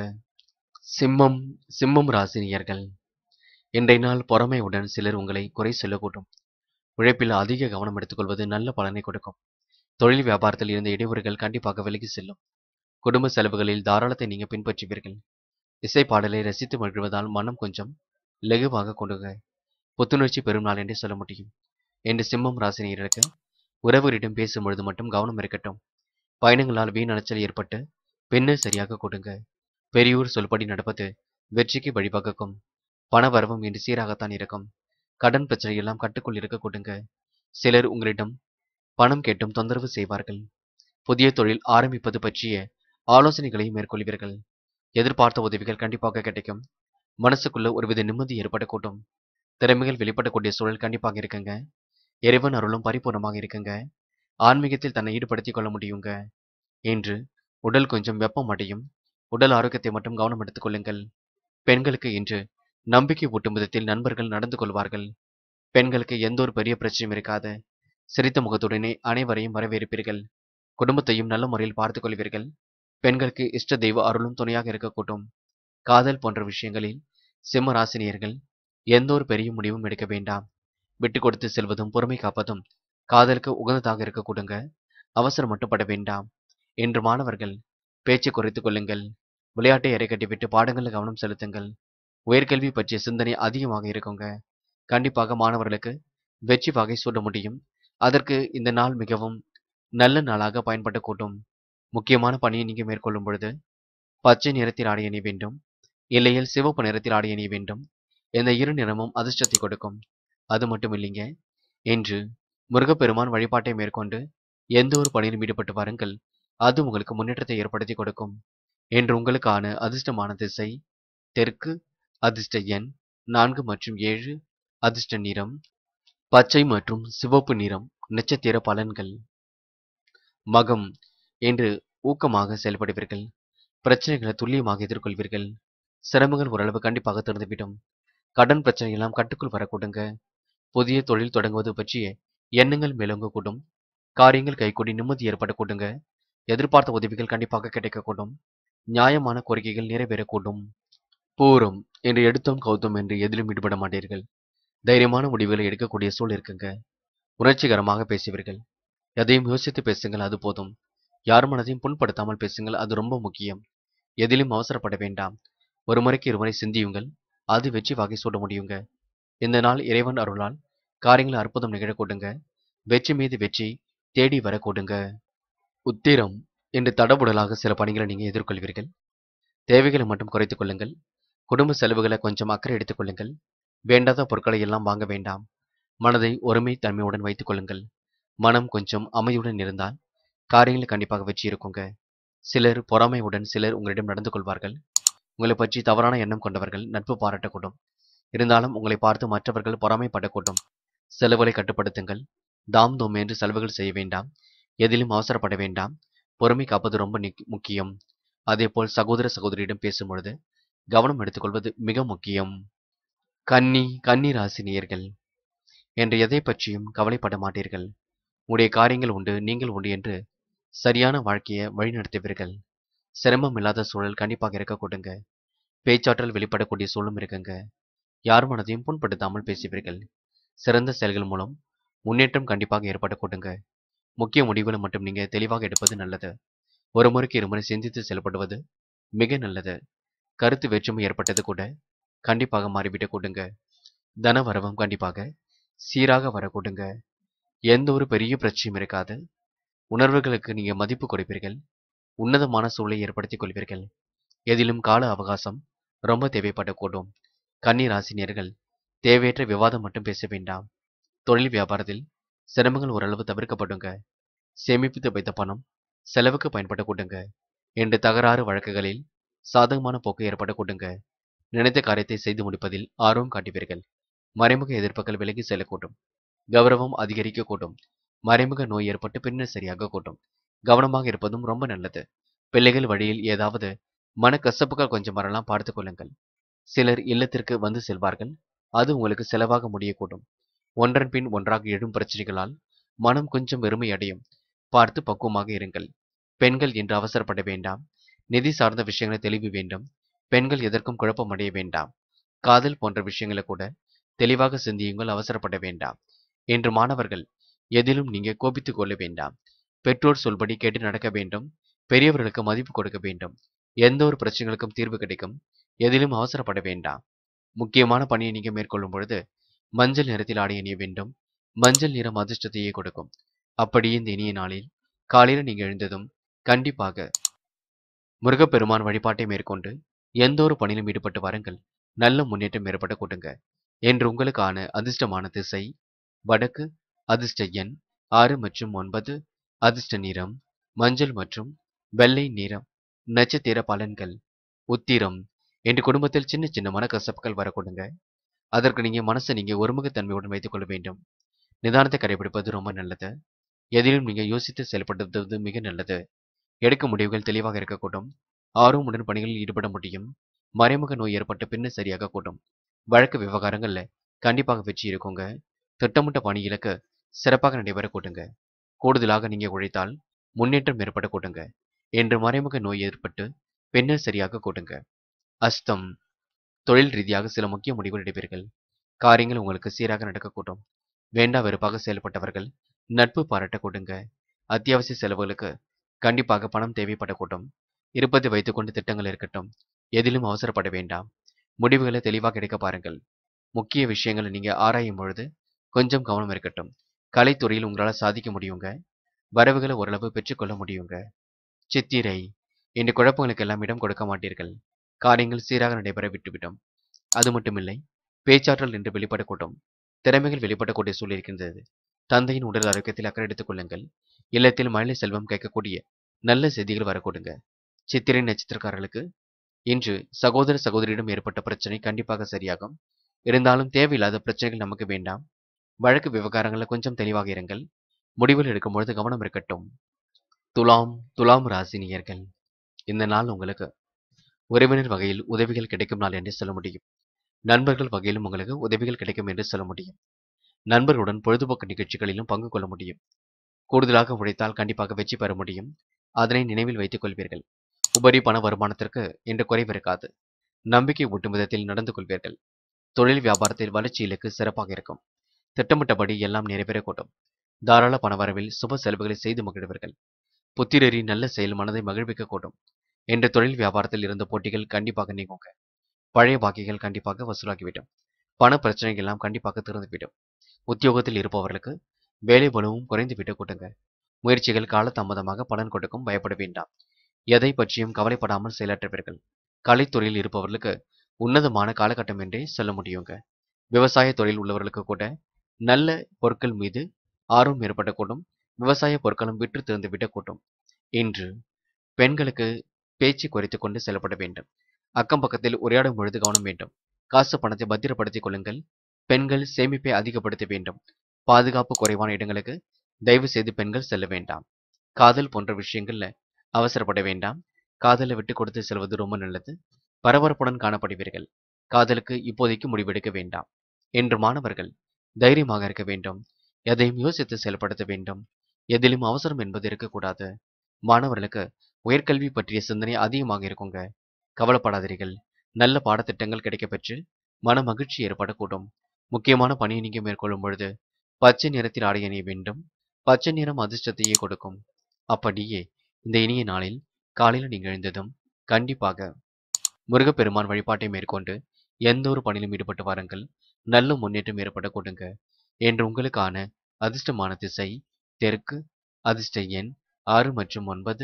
சிம்மம் சிம்மம் ராசினியர்கள் இன்றைய நாள் பொறாமையுடன் சிலர் உங்களை குறை சொல்லக்கூடும் உழைப்பில் அதிக கவனம் எடுத்துக்கொள்வது நல்ல பலனை கொடுக்கும் தொழில் வியாபாரத்தில் இருந்த இடையூறுகள் கண்டிப்பாக விலகி செல்லும் குடும்ப செலவுகளில் தாராளத்தை நீங்க பின்பற்றுவீர்கள் இசை பாடலை ரசித்து மகிழ்வதால் மனம் கொஞ்சம் லகுவாக கொண்டுங்க புத்துணர்ச்சி பெறும் நாள் என்றே சொல்ல முடியும் என்று சிம்மம் ராசினியர்களுக்கு உறவுகளிடம் பேசும் பொழுது மட்டும் கவனம் இருக்கட்டும் பயணங்களால் வீண் அலைச்சல் ஏற்பட்டு பின்னர் சரியாக கொடுங்க பெரியோர் சொல்படி நடப்பது வெற்றிக்கு வழிவகுக்கும் பண வரவும் இன்று சீராகத்தான் இருக்கும் கடன் பிரச்சனை எல்லாம் கட்டுக்குள் இருக்க கொடுங்க சிலர் உங்களிடம் பணம் கேட்டும் தொந்தரவு செய்வார்கள் புதிய தொழில் ஆரம்பிப்பது பற்றிய ஆலோசனைகளை மேற்கொள்வீர்கள் எதிர்பார்த்த உதவிகள் கண்டிப்பாக கிடைக்கும் மனசுக்குள்ள ஒருவித நிம்மதி ஏற்படக்கூடும் திறமைகள் வெளிப்படக்கூடிய சூழல் கண்டிப்பாக இருக்குங்க இறைவன் அருளும் பரிபூர்ணமாக இருக்குங்க ஆன்மீகத்தில் தன்னை ஈடுபடுத்திக் கொள்ள முடியுங்க என்று உடல் கொஞ்சம் வெப்பம் அடையும் உடல் ஆரோக்கியத்தை மட்டும் கவனம் எடுத்துக் கொள்ளுங்கள் பெண்களுக்கு இன்று நம்பிக்கை ஊட்டும் விதத்தில் நண்பர்கள் நடந்து கொள்வார்கள் பெண்களுக்கு எந்த ஒரு பெரிய பிரச்சனையும் இருக்காது சிரித்த முகத்துடனே அனைவரையும் வரவேற்பீர்கள் குடும்பத்தையும் நல்ல முறையில் பார்த்துக் கொள்வீர்கள் பெண்களுக்கு இஷ்ட தெய்வ அருளும் துணையாக இருக்கக்கூடும் காதல் போன்ற விஷயங்களில் சிம்ம ராசினியர்கள் எந்த ஒரு பெரிய முடிவும் எடுக்க வேண்டாம் விட்டு கொடுத்து செல்வதும் பொறுமை காப்பதும் காதலுக்கு உகந்ததாக இருக்க கொடுங்க அவசரம் மட்டுப்பட வேண்டாம் என்று மாணவர்கள் பேச்சை குறைத்துக் கொள்ளுங்கள் விளையாட்டை இறை கட்டிவிட்டு பாடங்களில் கவனம் செலுத்துங்கள் உயர்கல்வி பற்றிய சிந்தனை அதிகமாக இருக்குங்க கண்டிப்பாக மாணவர்களுக்கு வெற்றி வகை சூட முடியும் அதற்கு இந்த நாள் மிகவும் நல்ல நாளாக பயன்படக்கூடும் முக்கியமான பணியை நீங்க மேற்கொள்ளும் பொழுது பச்சை நிறத்தில் ஆடை அணிய வேண்டும் இல்லையில் சிவப்பு நிறத்தில் ஆடை அணிய வேண்டும் இந்த இரு நிறமும் அதிர்ஷ்டத்தை கொடுக்கும் அது மட்டும் இல்லைங்க என்று முருகப்பெருமான் வழிபாட்டை மேற்கொண்டு எந்த ஒரு பணியிலும் ஈடுபட்டு வாருங்கள் அது உங்களுக்கு முன்னேற்றத்தை ஏற்படுத்தி கொடுக்கும் என்று உங்களுக்கான அதிர்ஷ்டமான திசை தெற்கு அதிர்ஷ்ட எண் நான்கு மற்றும் ஏழு அதிர்ஷ்ட நிறம் பச்சை மற்றும் சிவப்பு நிறம் நட்சத்திர பலன்கள் மகம் என்று ஊக்கமாக செயல்படுவீர்கள் பிரச்சனைகளை துல்லியமாக எதிர்கொள்வீர்கள் சிரமங்கள் ஓரளவு கண்டிப்பாக திறந்துவிடும் கடன் பிரச்சனை எல்லாம் கட்டுக்குள் வரக்கூடுங்க புதிய தொழில் தொடங்குவது பற்றிய எண்ணங்கள் மேலோங்கக்கூடும் காரியங்கள் கைகூடி நிம்மதி ஏற்படக்கூடுங்க எதிர்பார்த்த உதவிகள் கண்டிப்பாக கிடைக்கக்கூடும் நியாயமான கோரிக்கைகள் நிறைவேறக்கூடும் பூரம் என்று எடுத்தோம் கௌதம் என்று எதிலும் ஈடுபட மாட்டீர்கள் தைரியமான முடிவுகளை எடுக்கக்கூடிய சூழல் இருக்குங்க உணர்ச்சிகரமாக பேசுவீர்கள் எதையும் யோசித்து பேசுங்கள் அது போதும் யார் மனதையும் புண்படுத்தாமல் பேசுங்கள் அது ரொம்ப முக்கியம் எதிலும் அவசரப்பட வேண்டாம் ஒரு முறைக்கு இருமுறை சிந்தியுங்கள் அது வெற்றி வகை சூட முடியுங்க இந்த நாள் இறைவன் அருளால் காரியங்கள் அற்புதம் நிகழக்கூடுங்க வெற்றி மீது வெற்றி தேடி வரக்கூடுங்க உத்திரம் என்று தடபுடலாக சில பணிகளை நீங்க எதிர்கொள்வீர்கள் தேவைகளை மட்டும் குறைத்துக் கொள்ளுங்கள் குடும்ப செலவுகளை கொஞ்சம் அக்கறை எடுத்துக் கொள்ளுங்கள் வேண்டாத பொருட்களை எல்லாம் வாங்க வேண்டாம் மனதை ஒருமை தன்மையுடன் வைத்துக் கொள்ளுங்கள் மனம் கொஞ்சம் அமைதியுடன் இருந்தால் காரியங்கள் கண்டிப்பாக வெற்றி இருக்குங்க சிலர் பொறாமையுடன் சிலர் உங்களிடம் நடந்து கொள்வார்கள் உங்களை பற்றி தவறான எண்ணம் கொண்டவர்கள் நட்பு பாராட்டக்கூடும் இருந்தாலும் உங்களை பார்த்து மற்றவர்கள் பொறாமைப்படக்கூடும் செலவுகளை கட்டுப்படுத்துங்கள் தாம் தோம் என்று செலவுகள் செய்ய வேண்டாம் எதிலும் அவசரப்பட வேண்டாம் பொறுமை காப்பது ரொம்ப நிக்- முக்கியம் அதேபோல் சகோதர சகோதரியிடம் பேசும் பொழுது கவனம் எடுத்துக்கொள்வது மிக முக்கியம் கன்னி கன்னி ராசி நேயர்கள் என்று எதை பற்றியும் கவலைப்பட மாட்டீர்கள் உடைய காரியங்கள் உண்டு நீங்கள் உண்டு என்று சரியான வாழ்க்கையை வழிநடத்துவீர்கள் சிரமம் இல்லாத சூழல் கண்டிப்பாக இருக்க கொடுங்க பேச்சாற்றல் வெளிப்படக்கூடிய சூழலும் இருக்குங்க யார் மனதையும் புண்படுத்தாமல் பேசுவீர்கள் சிறந்த செயல்கள் மூலம் முன்னேற்றம் கண்டிப்பாக ஏற்பட கொடுங்க முக்கிய முடிவுகளை மட்டும் நீங்க தெளிவாக எடுப்பது நல்லது ஒரு முறைக்கு இருமுறை சிந்தித்து செயல்படுவது மிக நல்லது கருத்து வேற்றுமை ஏற்பட்டது கூட கண்டிப்பாக மாறிவிட கொடுங்க தன வரவும் கண்டிப்பாக சீராக வர கொடுங்க எந்த ஒரு பெரிய பிரச்சனையும் இருக்காது உணர்வுகளுக்கு நீங்க மதிப்பு கொடுப்பீர்கள் உன்னதமான சூழலை ஏற்படுத்திக் கொள்வீர்கள் எதிலும் கால அவகாசம் ரொம்ப தேவைப்படக்கூடும் கன்னி ராசினியர்கள் தேவையற்ற விவாதம் மட்டும் பேச வேண்டாம் தொழில் வியாபாரத்தில் சிரமங்கள் ஓரளவு தவிர்க்கப்படுங்க சேமிப்பித்து வைத்த பணம் செலவுக்கு பயன்படக்கூடுங்க என்று தகராறு வழக்குகளில் சாதகமான போக்கு ஏற்படக்கூடுங்க நினைத்த காரியத்தை செய்து முடிப்பதில் ஆர்வம் காட்டுவீர்கள் மறைமுக எதிர்ப்புகள் விலகி செல்லக்கூடும் கௌரவம் அதிகரிக்கக்கூடும் மறைமுக நோய் ஏற்பட்டு பின்னர் சரியாக கூட்டும் கவனமாக இருப்பதும் ரொம்ப நல்லது பிள்ளைகள் வழியில் ஏதாவது மனக்கசப்புகள் கொஞ்சம் வரலாம் பார்த்துக் கொள்ளுங்கள் சிலர் இல்லத்திற்கு வந்து செல்வார்கள் அது உங்களுக்கு செலவாக முடியக்கூடும் ஒன்றன் பின் ஒன்றாக எழும் பிரச்சனைகளால் மனம் கொஞ்சம் வெறுமை அடையும் பார்த்து பக்குவமாக இருங்கள் பெண்கள் என்று அவசரப்பட வேண்டாம் நிதி சார்ந்த விஷயங்களை தெளிவு வேண்டும் பெண்கள் எதற்கும் குழப்பம் அடைய வேண்டாம் காதல் போன்ற விஷயங்களை கூட தெளிவாக சிந்தியுங்கள் அவசரப்பட வேண்டாம் என்று மாணவர்கள் எதிலும் நீங்க கோபித்துக் கொள்ள வேண்டாம் பெற்றோர் சொல்படி கேட்டு நடக்க வேண்டும் பெரியவர்களுக்கு மதிப்பு கொடுக்க வேண்டும் எந்த ஒரு பிரச்சனைகளுக்கும் தீர்வு கிடைக்கும் எதிலும் அவசரப்பட வேண்டாம் முக்கியமான பணியை நீங்க மேற்கொள்ளும் பொழுது மஞ்சள் நிறத்தில் ஆடை அணிய வேண்டும் மஞ்சள் நிறம் அதிர்ஷ்டத்தையே கொடுக்கும் அப்படி இந்த இனிய நாளில் காலையில் நீங்க எழுந்ததும் கண்டிப்பாக முருகப்பெருமான் வழிபாட்டை மேற்கொண்டு எந்த ஒரு பணியிலும் ஈடுபட்டு வாருங்கள் நல்ல முன்னேற்றம் ஏற்பட கொடுங்க என்று உங்களுக்கான அதிர்ஷ்டமான திசை வடக்கு அதிர்ஷ்ட எண் ஆறு மற்றும் ஒன்பது அதிர்ஷ்ட நிறம் மஞ்சள் மற்றும் வெள்ளை நிறம் நட்சத்திர பலன்கள் உத்திரம் என்று குடும்பத்தில் சின்ன சின்ன மனக்கசப்புகள் வரக்கூடுங்க அதற்கு நீங்க மனசை நீங்க ஒருமுகத்தன்மையுடன் வைத்துக் கொள்ள வேண்டும் நிதானத்தை கடைபிடிப்பது ரொம்ப நல்லது எதிலும் நீங்க யோசித்து செயல்படுத்துவது மிக நல்லது எடுக்கும் முடிவுகள் தெளிவாக இருக்கக்கூடும் ஆர்வமுடன் பணிகளில் ஈடுபட முடியும் மறைமுக நோய் ஏற்பட்ட பின்னர் சரியாக கூடும் வழக்கு விவகாரங்கள்ல கண்டிப்பாக வெற்றி இருக்குங்க திட்டமிட்ட பணி இலக்கு சிறப்பாக நடைபெற கூட்டுங்க கூடுதலாக நீங்க உழைத்தால் முன்னேற்றம் ஏற்பட கூட்டுங்க என்று மறைமுக நோய் ஏற்பட்டு பின்னர் சரியாக கூட்டுங்க அஸ்தம் தொழில் ரீதியாக சில முக்கிய முடிவுகள் எடுப்பீர்கள் காரியங்கள் உங்களுக்கு சீராக நடக்கக்கூடும் வேண்டா வெறுப்பாக செயல்பட்டவர்கள் நட்பு பாராட்ட கொடுங்க அத்தியாவசிய செலவுகளுக்கு கண்டிப்பாக பணம் தேவைப்படக்கூடும் இருப்பதை வைத்துக்கொண்டு திட்டங்கள் இருக்கட்டும் எதிலும் அவசரப்பட வேண்டாம் முடிவுகளை தெளிவாக எடுக்க பாருங்கள் முக்கிய விஷயங்களை நீங்க ஆராயும் பொழுது கொஞ்சம் கவனம் இருக்கட்டும் கலைத்துறையில் உங்களால் சாதிக்க முடியுங்க வரவுகளை ஓரளவு பெற்றுக்கொள்ள முடியுங்க சித்திரை இந்த குழப்பங்களுக்கு எல்லாம் இடம் கொடுக்க மாட்டீர்கள் காரியங்கள் சீராக நடைபெற விட்டுவிடும் அது மட்டுமில்லை பேச்சாற்றல் என்று வெளிப்படக்கூடும் திறமைகள் வெளிப்படக்கூடிய சூழல் இருக்கின்றது தந்தையின் உடல் ஆரோக்கியத்தில் அக்கறை எடுத்துக் கொள்ளுங்கள் இல்லத்தில் மழலை செல்வம் கேட்கக்கூடிய நல்ல செய்திகள் வரக்கூடுங்க சித்திரை நட்சத்திரக்காரர்களுக்கு இன்று சகோதர சகோதரியிடம் ஏற்பட்ட பிரச்சனை கண்டிப்பாக சரியாகும் இருந்தாலும் தேவையில்லாத பிரச்சனைகள் நமக்கு வேண்டாம் வழக்கு விவகாரங்களில் கொஞ்சம் தெளிவாக இருங்கள் முடிவுகள் எடுக்கும் பொழுது கவனம் இருக்கட்டும் துலாம் துலாம் ராசினியர்கள் இந்த நாள் உங்களுக்கு உறவினர் வகையில் உதவிகள் கிடைக்கும் நாள் என்று சொல்ல முடியும் நண்பர்கள் வகையிலும் உங்களுக்கு உதவிகள் கிடைக்கும் என்று சொல்ல முடியும் நண்பர்களுடன் பொழுதுபோக்கு நிகழ்ச்சிகளிலும் பங்கு கொள்ள முடியும் கூடுதலாக உழைத்தால் கண்டிப்பாக வெற்றி பெற முடியும் அதனை நினைவில் வைத்துக் கொள்வீர்கள் உபரி பண வருமானத்திற்கு இன்று குறைவு இருக்காது நம்பிக்கை ஊட்டும் விதத்தில் நடந்து கொள்வீர்கள் தொழில் வியாபாரத்தில் வளர்ச்சி இலக்கு சிறப்பாக இருக்கும் திட்டமிட்டபடி எல்லாம் நிறைவேறக்கூடும் தாராள பணவரவில் சுப செலவுகளை செய்து மகிழ்வீர்கள் புத்திரரின் நல்ல செயல் மனதை மகிழ்விக்கக்கூடும் என்று தொழில் வியாபாரத்தில் இருந்த போட்டிகள் கண்டிப்பாக நீங்குங்க பழைய பாக்கிகள் கண்டிப்பாக வசூலாகிவிடும் பண பிரச்சனைகள் எல்லாம் கண்டிப்பாக திறந்துவிடும் உத்தியோகத்தில் இருப்பவர்களுக்கு வேலை பலுவும் குறைந்து விட்டு கூட்டுங்க முயற்சிகள் காலதாமதமாக பலன் கொடுக்கும் பயப்பட வேண்டாம் எதை பற்றியும் கவலைப்படாமல் செயலாற்றுவீர்கள் கலைத்துறையில் இருப்பவர்களுக்கு உன்னதமான காலகட்டம் என்றே சொல்ல முடியுங்க விவசாய தொழில் உள்ளவர்களுக்கு கூட நல்ல பொருட்கள் மீது ஆர்வம் ஏற்படக்கூடும் விவசாய பொருட்களும் விற்று திறந்து விடக்கூடும் இன்று பெண்களுக்கு பேச்சு குறைத்துக் கொண்டு செல்லப்பட வேண்டும் அக்கம் பக்கத்தில் உரையாடும் பொழுது கவனம் வேண்டும் காசு பணத்தை பத்திரப்படுத்திக் கொள்ளுங்கள் பெண்கள் சேமிப்பை அதிகப்படுத்த வேண்டும் பாதுகாப்பு குறைவான இடங்களுக்கு தயவு செய்து பெண்கள் செல்ல வேண்டாம் காதல் போன்ற விஷயங்கள்ல அவசரப்பட வேண்டாம் காதலை விட்டு கொடுத்து செல்வது ரொம்ப நல்லது பரபரப்புடன் காணப்படுவீர்கள் காதலுக்கு இப்போதைக்கு முடிவெடுக்க வேண்டாம் என்று மாணவர்கள் தைரியமாக இருக்க வேண்டும் எதையும் யோசித்து செயல்படுத்த வேண்டும் எதிலும் அவசரம் என்பது இருக்கக்கூடாது மாணவர்களுக்கு உயர்கல்வி பற்றிய சிந்தனை அதிகமாக இருக்குங்க கவலைப்படாதீர்கள் நல்ல பாடத்திட்டங்கள் கிடைக்கப் பெற்று மன மகிழ்ச்சி ஏற்படக்கூடும் முக்கியமான பணியை நீங்க மேற்கொள்ளும் பொழுது பச்சை நிறத்தில் ஆடை அணிய வேண்டும் பச்சை நிறம் அதிர்ஷ்டத்தையே கொடுக்கும் அப்படியே இந்த இனிய நாளில் காலையில் நீங்கள் எழுந்ததும் கண்டிப்பாக முருகப்பெருமான் வழிபாட்டை மேற்கொண்டு எந்த ஒரு பணியிலும் ஈடுபட்டு வாருங்கள் நல்ல முன்னேற்றம் ஏற்பட கொடுங்க என்று உங்களுக்கான அதிர்ஷ்டமான திசை தெற்கு அதிர்ஷ்ட எண் ஆறு மற்றும் ஒன்பது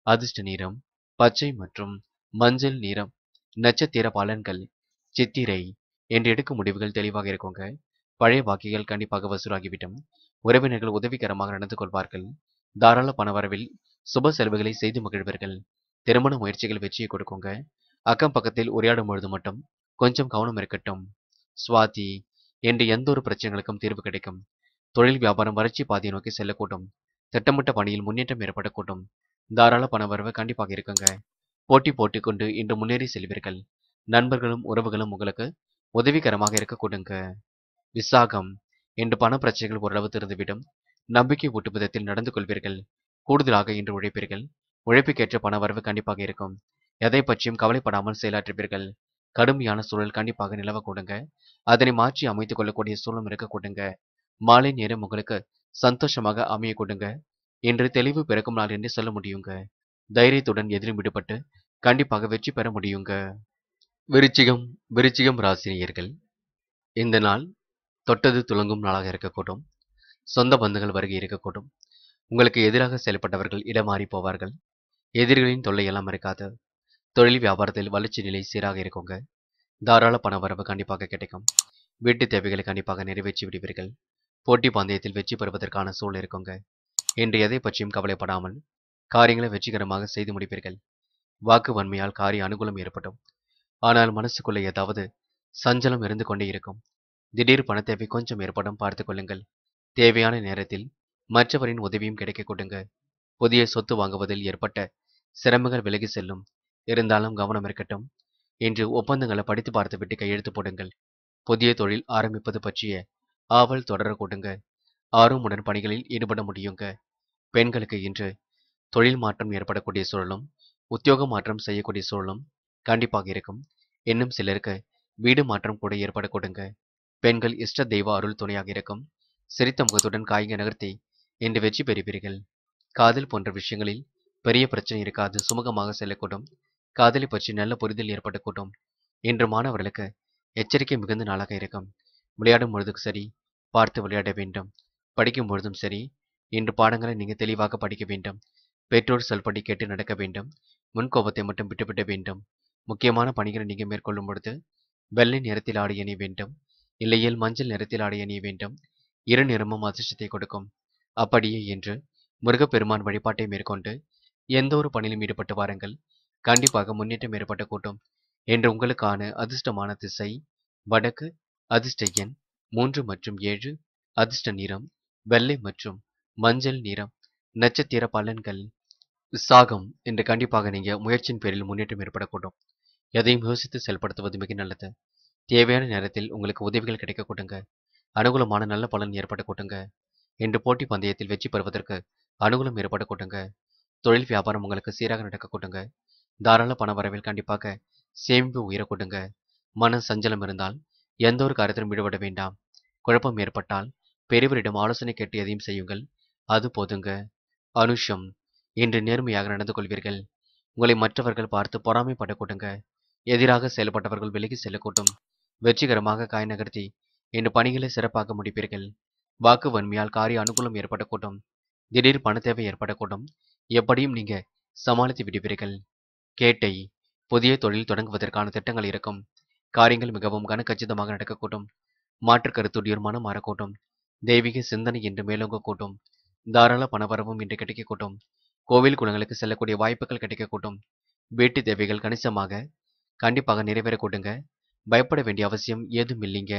அதிர்ஷ்ட நிறம் பச்சை மற்றும் மஞ்சள் நிறம் நட்சத்திர பலன்கள் சித்திரை என்று எடுக்கும் முடிவுகள் தெளிவாக இருக்குங்க பழைய பாக்கிகள் கண்டிப்பாக வசூலாகிவிடும் உறவினர்கள் உதவிகரமாக நடந்து கொள்வார்கள் தாராள பணவரவில் சுப செலவுகளை செய்து மகிழ்வீர்கள் திருமண முயற்சிகள் வெற்றியை கொடுக்குங்க அக்கம் பக்கத்தில் உரையாடும் பொழுது மட்டும் கொஞ்சம் கவனம் இருக்கட்டும் சுவாதி என்று எந்த ஒரு பிரச்சனைகளுக்கும் தீர்வு கிடைக்கும் தொழில் வியாபாரம் வறட்சி பாதையை நோக்கி செல்லக்கூடும் திட்டமிட்ட பணியில் முன்னேற்றம் ஏற்படக்கூடும் தாராள பணவரவு கண்டிப்பாக இருக்குங்க போட்டி போட்டுக்கொண்டு இன்று முன்னேறி செல்வீர்கள் நண்பர்களும் உறவுகளும் உங்களுக்கு உதவிகரமாக இருக்கக்கூடுங்க விசாகம் என்று பண பிரச்சனைகள் ஓரளவு திறந்துவிடும் நம்பிக்கை ஊட்டும் விதத்தில் நடந்து கொள்வீர்கள் கூடுதலாக இன்று உழைப்பீர்கள் உழைப்புக்கேற்ற பண வரவு கண்டிப்பாக இருக்கும் எதை பற்றியும் கவலைப்படாமல் செயலாற்றுவீர்கள் கடுமையான சூழல் கண்டிப்பாக நிலவ கொடுங்க அதனை மாற்றி அமைத்துக் கொள்ளக்கூடிய சூழலும் இருக்க கொடுங்க மாலை நேரம் உங்களுக்கு சந்தோஷமாக அமைய கொடுங்க இன்று தெளிவு பிறக்கும் நாள் என்று சொல்ல முடியுங்க தைரியத்துடன் எதிரும் விடுபட்டு கண்டிப்பாக வெற்றி பெற முடியுங்க விருச்சிகம் விருச்சிகம் ராசினியர்கள் இந்த நாள் தொட்டது துளங்கும் நாளாக இருக்கக்கூடும் சொந்த பந்துகள் வருகை இருக்கக்கூடும் உங்களுக்கு எதிராக செயல்பட்டவர்கள் இடமாறி போவார்கள் எதிரிகளின் தொல்லையெல்லாம் இருக்காது தொழில் வியாபாரத்தில் வளர்ச்சி நிலை சீராக இருக்குங்க தாராள பண வரவு கண்டிப்பாக கிடைக்கும் வீட்டு தேவைகளை கண்டிப்பாக நிறைவேற்றி விடுவீர்கள் போட்டி பந்தயத்தில் வெற்றி பெறுவதற்கான சூழல் இருக்குங்க இன்று எதை பற்றியும் கவலைப்படாமல் காரியங்களை வெற்றிகரமாக செய்து முடிப்பீர்கள் வாக்கு வன்மையால் காரிய அனுகூலம் ஏற்படும் ஆனால் மனசுக்குள்ள ஏதாவது சஞ்சலம் இருந்து கொண்டே இருக்கும் திடீர் பண தேவை கொஞ்சம் ஏற்படும் பார்த்துக் கொள்ளுங்கள் தேவையான நேரத்தில் மற்றவரின் உதவியும் கிடைக்க கொடுங்க புதிய சொத்து வாங்குவதில் ஏற்பட்ட சிரமங்கள் விலகி செல்லும் இருந்தாலும் கவனம் இருக்கட்டும் இன்று ஒப்பந்தங்களை படித்து பார்த்துவிட்டு கையெழுத்து போடுங்கள் புதிய தொழில் ஆரம்பிப்பது பற்றிய ஆவல் தொடர கொடுங்க ஆர்வமுடன் பணிகளில் ஈடுபட முடியுங்க பெண்களுக்கு இன்று தொழில் மாற்றம் ஏற்படக்கூடிய சூழலும் உத்தியோக மாற்றம் செய்யக்கூடிய சூழலும் கண்டிப்பாக இருக்கும் இன்னும் சிலருக்கு வீடு மாற்றம் கூட ஏற்பட கொடுங்க பெண்கள் இஷ்ட தெய்வ அருள் துணையாக இருக்கும் சிரித்த முகத்துடன் காய்க நகர்த்தி இன்று வெற்றி பெறுவீர்கள் காதல் போன்ற விஷயங்களில் பெரிய பிரச்சனை இருக்காது சுமூகமாக செல்லக்கூடும் காதலை பற்றி நல்ல புரிதல் ஏற்படக்கூடும் இன்று மாணவர்களுக்கு எச்சரிக்கை மிகுந்த நாளாக இருக்கும் விளையாடும் பொழுதும் சரி பார்த்து விளையாட வேண்டும் படிக்கும் பொழுதும் சரி இன்று பாடங்களை நீங்கள் தெளிவாக படிக்க வேண்டும் பெற்றோர் சொல்படி கேட்டு நடக்க வேண்டும் முன்கோபத்தை மட்டும் விட்டுவிட வேண்டும் முக்கியமான பணிகளை நீங்கள் மேற்கொள்ளும் பொழுது வெள்ளை நிறத்தில் ஆடை அணிய வேண்டும் இல்லையேல் மஞ்சள் நிறத்தில் ஆடை அணிய வேண்டும் இரு நிறமும் அதிர்ஷ்டத்தை கொடுக்கும் அப்படியே என்று முருகப்பெருமான் வழிபாட்டை மேற்கொண்டு எந்த ஒரு பணியிலும் ஈடுபட்டு வாருங்கள் கண்டிப்பாக முன்னேற்றம் ஏற்பட்ட கூட்டம் என்று உங்களுக்கான அதிர்ஷ்டமான திசை வடக்கு அதிர்ஷ்ட எண் மூன்று மற்றும் ஏழு அதிர்ஷ்ட நிறம் வெள்ளை மற்றும் மஞ்சள் நிறம் நட்சத்திர பலன்கள் விசாகம் என்று கண்டிப்பாக நீங்க முயற்சியின் பேரில் முன்னேற்றம் ஏற்படக்கூடும் எதையும் யோசித்து செயல்படுத்துவது மிக நல்லது தேவையான நேரத்தில் உங்களுக்கு உதவிகள் கிடைக்க கூட்டுங்க அனுகூலமான நல்ல பலன் ஏற்பட கூட்டுங்க என்று போட்டி பந்தயத்தில் வெற்றி பெறுவதற்கு அனுகூலம் ஏற்பட கூட்டுங்க தொழில் வியாபாரம் உங்களுக்கு சீராக நடக்க கூட்டுங்க தாராள பண வரவில் கண்டிப்பாக சேமிப்பு உயர கூட்டுங்க மன சஞ்சலம் இருந்தால் எந்த ஒரு காரியத்திலும் ஈடுபட வேண்டாம் குழப்பம் ஏற்பட்டால் பெரியவரிடம் ஆலோசனை கேட்டு எதையும் செய்யுங்கள் அது போதுங்க அனுஷம் இன்று நேர்மையாக நடந்து கொள்வீர்கள் உங்களை மற்றவர்கள் பார்த்து பொறாமைப்பட கூட்டுங்க எதிராக செயல்பட்டவர்கள் விலகி செல்லக்கூட்டும் வெற்றிகரமாக காய் நகர்த்தி இன்று பணிகளை சிறப்பாக முடிப்பீர்கள் வாக்கு வன்மையால் காரிய அனுகூலம் ஏற்படக்கூடும் திடீர் பண தேவை ஏற்படக்கூடும் எப்படியும் நீங்க சமாளித்து விடுவீர்கள் கேட்டை புதிய தொழில் தொடங்குவதற்கான திட்டங்கள் இருக்கும் காரியங்கள் மிகவும் கனக்கச்சிதமாக நடக்கக்கூடும் மாற்று கருத்துடையோர் மனம் மாறக்கூடும் தெய்வீக சிந்தனை என்று மேலோங்க கூட்டும் தாராள பணவரவும் இன்று கிடைக்கக்கூடும் கோவில் குளங்களுக்கு செல்லக்கூடிய வாய்ப்புகள் கிடைக்கக்கூடும் வீட்டு தேவைகள் கணிசமாக கண்டிப்பாக நிறைவேறக்கூடுங்க பயப்பட வேண்டிய அவசியம் ஏதும் இல்லைங்க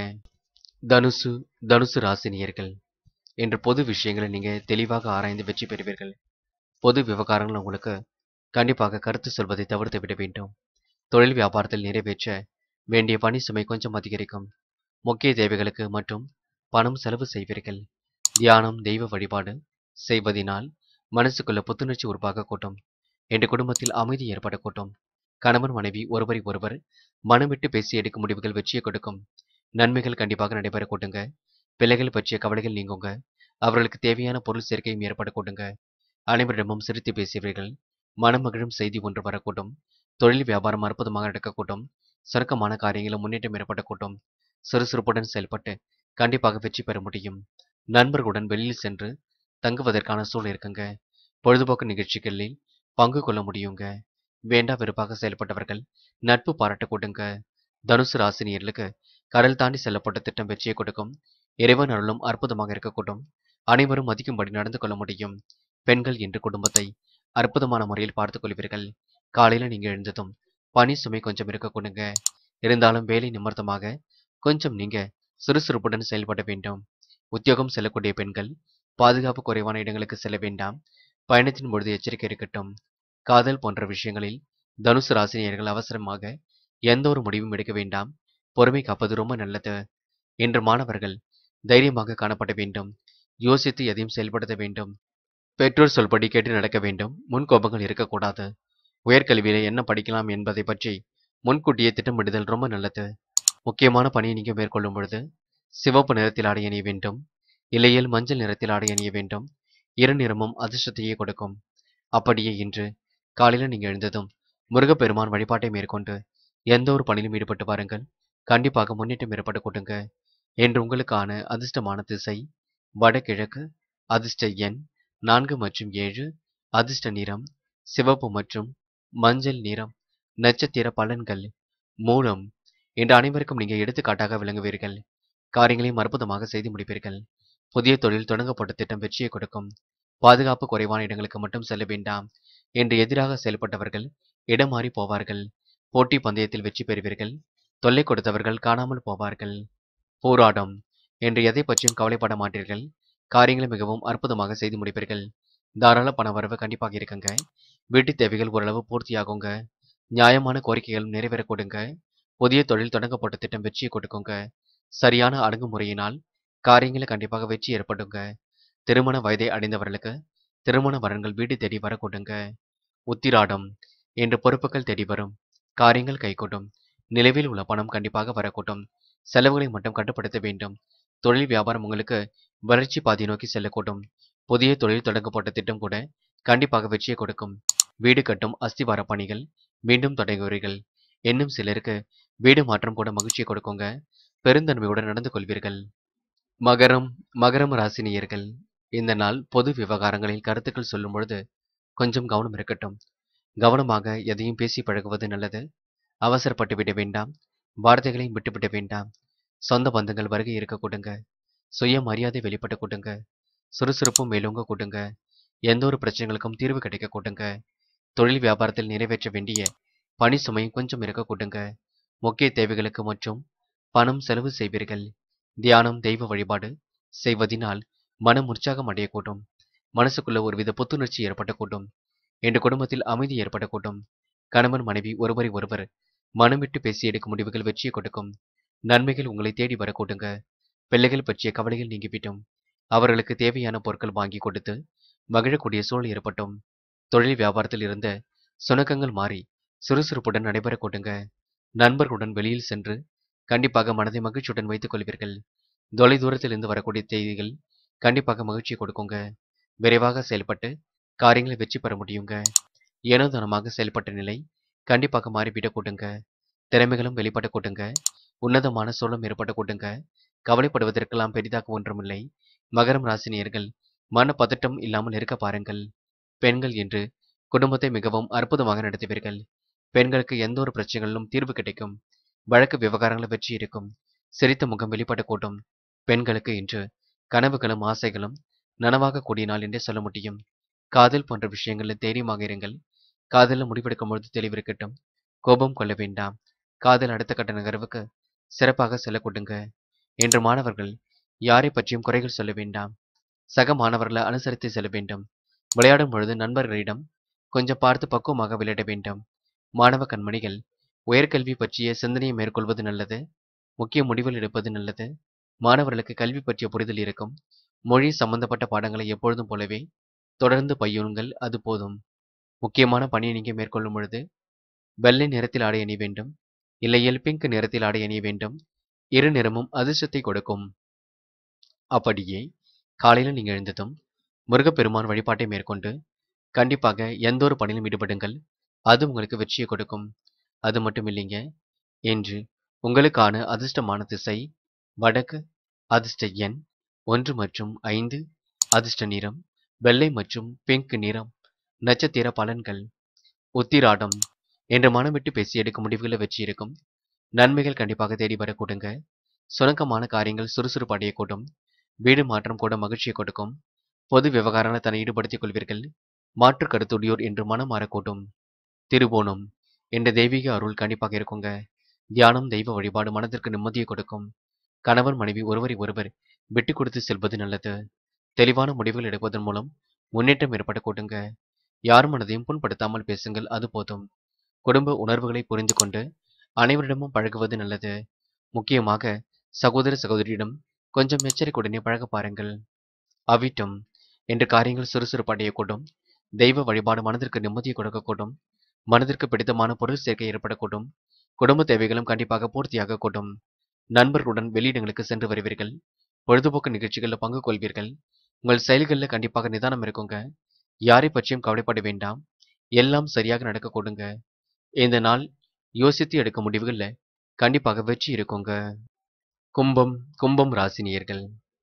தனுசு தனுசு ராசினியர்கள் என்ற பொது விஷயங்களை நீங்க தெளிவாக ஆராய்ந்து வெற்றி பெறுவீர்கள் பொது விவகாரங்கள் உங்களுக்கு கண்டிப்பாக கருத்து சொல்வதை தவிர்த்து விட வேண்டும் தொழில் வியாபாரத்தில் நிறைவேற்ற வேண்டிய பணி சுமை கொஞ்சம் அதிகரிக்கும் முக்கிய தேவைகளுக்கு மற்றும் பணம் செலவு செய்வீர்கள் தியானம் தெய்வ வழிபாடு செய்வதினால் மனசுக்குள்ள புத்துணர்ச்சி உருவாக கூட்டும் என்ற குடும்பத்தில் அமைதி ஏற்பட கூட்டும் கணவன் மனைவி ஒருவரை ஒருவர் மனம் விட்டு பேசி எடுக்கும் முடிவுகள் வெற்றியை கொடுக்கும் நன்மைகள் கண்டிப்பாக நடைபெற கூட்டுங்க பிள்ளைகள் பற்றிய கவலைகள் நீங்குங்க அவர்களுக்கு தேவையான பொருள் சேர்க்கையும் ஏற்பட கூட்டுங்க அனைவரிடமும் சிரித்து பேசியவர்கள் மனமகிழும் செய்தி ஒன்று வரக்கூடும் தொழில் வியாபாரம் அற்புதமாக நடக்கக்கூடும் சுருக்கமான காரியங்களும் முன்னேற்றம் ஏற்படக்கூடும் சுறுசுறுப்புடன் செயல்பட்டு கண்டிப்பாக வெற்றி பெற முடியும் நண்பர்களுடன் வெளியில் சென்று தங்குவதற்கான சூழல் இருக்குங்க பொழுதுபோக்கு நிகழ்ச்சிகளில் பங்கு கொள்ள முடியுங்க வேண்டா வெறுப்பாக செயல்பட்டவர்கள் நட்பு பாராட்ட கொடுங்க தனுசு ராசினியர்களுக்கு கடல் தாண்டி செல்லப்பட்ட திட்டம் வெற்றியை கொடுக்கும் இறைவன் அருளும் அற்புதமாக இருக்கக்கூடும் அனைவரும் மதிக்கும்படி நடந்து கொள்ள முடியும் பெண்கள் இன்று குடும்பத்தை அற்புதமான முறையில் பார்த்துக் கொள்வீர்கள் காலையில நீங்க எழுந்ததும் பணி சுமை கொஞ்சம் இருக்க கொடுங்க இருந்தாலும் வேலை நிமித்தமாக கொஞ்சம் நீங்க சுறுசுறுப்புடன் செயல்பட வேண்டும் உத்தியோகம் செல்லக்கூடிய பெண்கள் பாதுகாப்பு குறைவான இடங்களுக்கு செல்ல வேண்டாம் பயணத்தின் பொழுது எச்சரிக்கை இருக்கட்டும் காதல் போன்ற விஷயங்களில் தனுசு ராசினியர்கள் அவசரமாக எந்த ஒரு முடிவும் எடுக்க வேண்டாம் பொறுமை காப்பது ரொம்ப நல்லது இன்று மாணவர்கள் தைரியமாக காணப்பட வேண்டும் யோசித்து எதையும் செயல்படுத்த வேண்டும் பெற்றோர் சொல்படி கேட்டு நடக்க வேண்டும் முன்கோபங்கள் இருக்கக்கூடாது உயர்கல்வியில என்ன படிக்கலாம் என்பதை பற்றி முன்கூட்டியே திட்டமிடுதல் ரொம்ப நல்லது முக்கியமான பணியை நீங்க மேற்கொள்ளும் பொழுது சிவப்பு நிறத்தில் ஆடை அணிய வேண்டும் இல்லையில் மஞ்சள் நிறத்தில் ஆடை அணிய வேண்டும் இரு நிறமும் அதிர்ஷ்டத்தையே கொடுக்கும் அப்படியே இன்று காலையில நீங்க எழுந்ததும் முருகப்பெருமான் வழிபாட்டை மேற்கொண்டு எந்த ஒரு பணியிலும் ஈடுபட்டு பாருங்கள் கண்டிப்பாக முன்னேற்றம் ஏற்பட்டு கொடுங்க என்று உங்களுக்கான அதிர்ஷ்டமான திசை வடகிழக்கு அதிர்ஷ்ட எண் நான்கு மற்றும் ஏழு அதிர்ஷ்ட நிறம் சிவப்பு மற்றும் மஞ்சள் நிறம் நட்சத்திர பலன்கள் மூலம் இன்று அனைவருக்கும் நீங்க எடுத்துக்காட்டாக விளங்குவீர்கள் காரியங்களையும் அற்புதமாக செய்து முடிப்பீர்கள் புதிய தொழில் தொடங்கப்பட்ட திட்டம் வெற்றியை கொடுக்கும் பாதுகாப்பு குறைவான இடங்களுக்கு மட்டும் செல்ல வேண்டாம் என்று எதிராக செயல்பட்டவர்கள் இடம் மாறி போவார்கள் போட்டி பந்தயத்தில் வெற்றி பெறுவீர்கள் தொல்லை கொடுத்தவர்கள் காணாமல் போவார்கள் போராடம் என்று எதை பற்றியும் கவலைப்பட மாட்டீர்கள் காரியங்களை மிகவும் அற்புதமாக செய்து முடிப்பீர்கள் தாராள பண வரவு கண்டிப்பாக இருக்குங்க வீட்டு தேவைகள் ஓரளவு பூர்த்தியாகுங்க நியாயமான கோரிக்கைகளும் நிறைவேற கொடுங்க புதிய தொழில் தொடங்கப்பட்ட திட்டம் வெற்றியை கொடுக்குங்க சரியான அணுகுமுறையினால் காரியங்களை கண்டிப்பாக வெற்றி ஏற்படுங்க திருமண வயதை அடைந்தவர்களுக்கு திருமண வரன்கள் வீடு தேடி வர கொடுங்க உத்திராடம் என்று பொறுப்புகள் தேடி வரும் காரியங்கள் கைகூட்டும் நிலவில் உள்ள பணம் கண்டிப்பாக வரக்கூடும் செலவுகளை மட்டும் கட்டுப்படுத்த வேண்டும் தொழில் வியாபாரம் உங்களுக்கு வளர்ச்சி பாதை நோக்கி செல்லக்கூடும் புதிய தொழில் தொடங்கப்பட்ட திட்டம் கூட கண்டிப்பாக வெற்றியை கொடுக்கும் வீடு கட்டும் அஸ்திவார பணிகள் மீண்டும் தொடங்குவீர்கள் இன்னும் சிலருக்கு வீடு மாற்றம் கூட மகிழ்ச்சியை கொடுக்குங்க பெருந்தன்மையுடன் நடந்து கொள்வீர்கள் மகரம் மகரம் ராசினியர்கள் இந்த நாள் பொது விவகாரங்களில் கருத்துக்கள் சொல்லும் பொழுது கொஞ்சம் கவனம் இருக்கட்டும் கவனமாக எதையும் பேசி பழகுவது நல்லது அவசரப்பட்டு விட வேண்டாம் வார்த்தைகளையும் விட்டுவிட வேண்டாம் சொந்த பந்தங்கள் வருகை இருக்க கொடுங்க சுய மரியாதை வெளிப்பட்டு கொடுங்க சுறுசுறுப்பும் மேலோங்க கொடுங்க எந்த ஒரு பிரச்சனைகளுக்கும் தீர்வு கிடைக்க கொடுங்க தொழில் வியாபாரத்தில் நிறைவேற்ற வேண்டிய பணி சுமையும் கொஞ்சம் இருக்க கொடுங்க முக்கிய தேவைகளுக்கு மற்றும் பணம் செலவு செய்வீர்கள் தியானம் தெய்வ வழிபாடு செய்வதினால் மனம் உற்சாகம் அடையக்கூடும் மனசுக்குள்ள ஒருவித புத்துணர்ச்சி ஏற்படக்கூடும் என்ற குடும்பத்தில் அமைதி ஏற்படக்கூடும் கணவன் மனைவி ஒருவரை ஒருவர் மனம் விட்டு பேசி எடுக்கும் முடிவுகள் வெற்றியை கொடுக்கும் நன்மைகள் உங்களை தேடி வரக்கூடுங்க பிள்ளைகள் பற்றிய கவலைகள் நீங்கிவிட்டும் அவர்களுக்கு தேவையான பொருட்கள் வாங்கி கொடுத்து மகிழக்கூடிய சூழல் ஏற்பட்டும் தொழில் வியாபாரத்தில் இருந்த சுணக்கங்கள் மாறி சுறுசுறுப்புடன் நடைபெற கொடுங்க நண்பர்களுடன் வெளியில் சென்று கண்டிப்பாக மனதை மகிழ்ச்சியுடன் வைத்துக் கொள்வீர்கள் தொலை தூரத்திலிருந்து வரக்கூடிய செய்திகள் கண்டிப்பாக மகிழ்ச்சி கொடுக்குங்க விரைவாக செயல்பட்டு காரியங்களை வெற்றி பெற முடியுங்க ஏனோதானமாக செயல்பட்ட நிலை கண்டிப்பாக மாறிவிட கூட்டுங்க திறமைகளும் வெளிப்பட கூட்டுங்க உன்னதமான சூழலும் ஏற்பட கூட்டுங்க கவலைப்படுவதற்கெல்லாம் பெரிதாக ஒன்றுமில்லை மகரம் ராசினியர்கள் மன பதட்டம் இல்லாமல் இருக்க பாருங்கள் பெண்கள் என்று குடும்பத்தை மிகவும் அற்புதமாக நடத்துவீர்கள் பெண்களுக்கு எந்த ஒரு பிரச்சனைகளிலும் தீர்வு கிடைக்கும் வழக்கு விவகாரங்களை வெற்றி இருக்கும் சிரித்த முகம் வெளிப்பட கூட்டும் பெண்களுக்கு இன்று கனவுகளும் ஆசைகளும் நனவாக கூடிய நாள் என்றே சொல்ல முடியும் காதல் போன்ற விஷயங்களில் தைரியமாக இருங்கள் காதலில் முடிவெடுக்கும் பொழுது தெளிவிருக்கட்டும் கோபம் கொள்ள வேண்டாம் காதல் அடுத்த கட்ட நகர்வுக்கு சிறப்பாக செல்ல கொடுங்க என்று மாணவர்கள் யாரை பற்றியும் குறைகள் சொல்ல வேண்டாம் சக மாணவர்களை அனுசரித்து செல்ல வேண்டும் விளையாடும் பொழுது நண்பர்களிடம் கொஞ்சம் பார்த்து பக்குவமாக விளையாட வேண்டும் மாணவ கண்மணிகள் உயர்கல்வி பற்றிய சிந்தனையை மேற்கொள்வது நல்லது முக்கிய முடிவுகள் எடுப்பது நல்லது மாணவர்களுக்கு கல்வி பற்றிய புரிதல் இருக்கும் மொழி சம்பந்தப்பட்ட பாடங்களை எப்பொழுதும் போலவே தொடர்ந்து பயிலுங்கள் அது போதும் முக்கியமான பணியை நீங்க மேற்கொள்ளும் பொழுது வெள்ளை நிறத்தில் ஆடை அணிய வேண்டும் இல்லையில் பிங்க் நிறத்தில் ஆடை அணிய வேண்டும் இரு நிறமும் அதிர்ஷ்டத்தை கொடுக்கும் அப்படியே காலையில நீங்க எழுந்ததும் முருகப்பெருமான் வழிபாட்டை மேற்கொண்டு கண்டிப்பாக எந்த ஒரு பணியிலும் ஈடுபடுங்கள் அது உங்களுக்கு வெற்றியை கொடுக்கும் அது மட்டும் இல்லைங்க என்று உங்களுக்கான அதிர்ஷ்டமான திசை வடக்கு அதிர்ஷ்ட எண் ஒன்று மற்றும் ஐந்து அதிர்ஷ்ட நிறம் வெள்ளை மற்றும் பிங்க் நிறம் நட்சத்திர பலன்கள் உத்திராடம் என்று மனம் விட்டு பேசி எடுக்கும் முடிவுகளை வெற்றி இருக்கும் நன்மைகள் கண்டிப்பாக தேடி வரக்கூடுங்க சுணக்கமான காரியங்கள் சுறுசுறுப்பு அடையக்கூடும் வீடு மாற்றம் கூட மகிழ்ச்சியை கொடுக்கும் பொது விவகாரங்களை தன்னை ஈடுபடுத்திக் கொள்வீர்கள் மாற்று கருத்துடையோர் என்று மனம் மாறக்கூடும் திருவோணம் என்ற தெய்வீக அருள் கண்டிப்பாக இருக்குங்க தியானம் தெய்வ வழிபாடு மனதிற்கு நிம்மதியை கொடுக்கும் கணவன் மனைவி ஒருவரை ஒருவர் விட்டு கொடுத்து செல்வது நல்லது தெளிவான முடிவுகள் எடுப்பதன் மூலம் முன்னேற்றம் ஏற்பட கூட்டுங்க யார் மனதையும் புண்படுத்தாமல் பேசுங்கள் அது போதும் குடும்ப உணர்வுகளை புரிந்து கொண்டு அனைவரிடமும் பழகுவது நல்லது முக்கியமாக சகோதர சகோதரியிடம் கொஞ்சம் எச்சரிக்கையுடனே பழக பாருங்கள் அவிட்டம் என்ற காரியங்கள் சுறுசுறுப்பு அடையக்கூடும் தெய்வ வழிபாடு மனதிற்கு நிம்மதியை கொடுக்கக்கூடும் மனதிற்கு பிடித்தமான பொருள் சேர்க்கை ஏற்படக்கூடும் குடும்ப தேவைகளும் கண்டிப்பாக பூர்த்தியாக கூடும் நண்பர்களுடன் வெளியிடங்களுக்கு சென்று வருவீர்கள் பொழுதுபோக்கு நிகழ்ச்சிகளில் பங்கு கொள்வீர்கள் உங்கள் செயல்களில் கண்டிப்பாக நிதானம் இருக்குங்க யாரை பற்றியும் கவலைப்பட வேண்டாம் எல்லாம் சரியாக நடக்க கொடுங்க இந்த நாள் யோசித்து எடுக்க முடிவுகளில் கண்டிப்பாக வெற்றி இருக்குங்க கும்பம் கும்பம் ராசினியர்கள்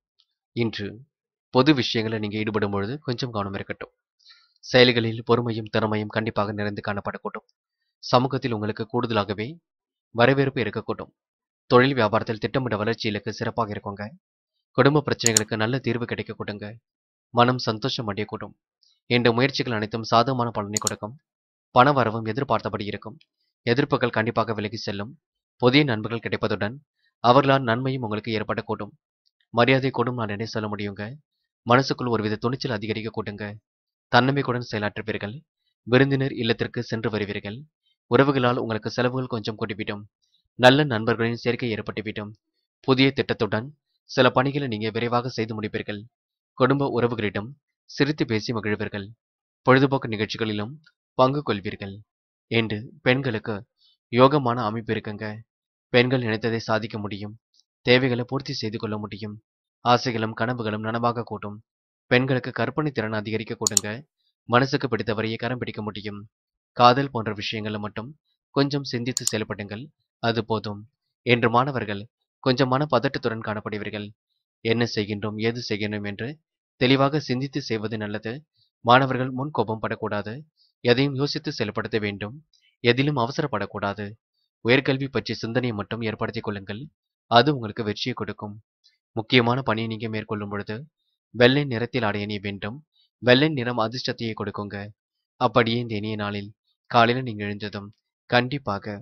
இன்று பொது விஷயங்களை நீங்க ஈடுபடும் பொழுது கொஞ்சம் கவனம் இருக்கட்டும் செயல்களில் பொறுமையும் திறமையும் கண்டிப்பாக நிறைந்து காணப்படக்கூடும் சமூகத்தில் உங்களுக்கு கூடுதலாகவே வரவேற்பு இருக்கக்கூடும் தொழில் வியாபாரத்தில் திட்டமிட்ட வளர்ச்சி இலக்கு சிறப்பாக இருக்குங்க குடும்ப பிரச்சனைகளுக்கு நல்ல தீர்வு கிடைக்க கொடுங்க மனம் சந்தோஷம் அடையக்கூடும் என்ற முயற்சிகள் அனைத்தும் சாதகமான பலனை கொடுக்கும் பண வரவும் எதிர்பார்த்தபடி இருக்கும் எதிர்ப்புகள் கண்டிப்பாக விலகி செல்லும் புதிய நண்பர்கள் கிடைப்பதுடன் அவர்களால் நன்மையும் உங்களுக்கு ஏற்படக்கூடும் மரியாதை கூடும் நான் என்ன சொல்ல முடியுங்க மனசுக்குள் ஒருவித துணிச்சல் அதிகரிக்க கூட்டுங்க தன்னம்பிக்கையுடன் செயலாற்றுவீர்கள் விருந்தினர் இல்லத்திற்கு சென்று வருவீர்கள் உறவுகளால் உங்களுக்கு செலவுகள் கொஞ்சம் கூட்டிவிடும் நல்ல நண்பர்களின் சேர்க்கை ஏற்பட்டுவிடும் புதிய திட்டத்துடன் சில பணிகளை நீங்க விரைவாக செய்து முடிப்பீர்கள் குடும்ப உறவுகளிடம் சிரித்து பேசி மகிழ்வீர்கள் பொழுதுபோக்கு நிகழ்ச்சிகளிலும் பங்கு கொள்வீர்கள் என்று பெண்களுக்கு யோகமான அமைப்பு இருக்குங்க பெண்கள் நினைத்ததை சாதிக்க முடியும் தேவைகளை பூர்த்தி செய்து கொள்ள முடியும் ஆசைகளும் கனவுகளும் நனவாக கூட்டும் பெண்களுக்கு கற்பனை திறன் அதிகரிக்க கூடுங்க மனசுக்கு பிடித்தவரையே கரம் பிடிக்க முடியும் காதல் போன்ற விஷயங்களை மட்டும் கொஞ்சம் சிந்தித்து செயல்படுங்கள் அது போதும் என்று மாணவர்கள் கொஞ்சம் மன பதட்டத்துடன் காணப்படுவீர்கள் என்ன செய்கின்றோம் ஏது செய்கின்றோம் என்று தெளிவாக சிந்தித்து செய்வது நல்லது மாணவர்கள் முன் கோபம் படக்கூடாது எதையும் யோசித்து செயல்படுத்த வேண்டும் எதிலும் அவசரப்படக்கூடாது உயர்கல்வி பற்றிய சிந்தனையை மட்டும் ஏற்படுத்திக் கொள்ளுங்கள் அது உங்களுக்கு வெற்றியை கொடுக்கும் முக்கியமான பணியை நீங்க மேற்கொள்ளும் பொழுது வெள்ளை நிறத்தில் ஆடை அணிய வேண்டும் வெள்ளை நிறம் அதிர்ஷ்டத்தையே கொடுக்குங்க அப்படியே இந்த இனிய நாளில் காலையில் நீங்க எழுந்ததும் கண்டிப்பாக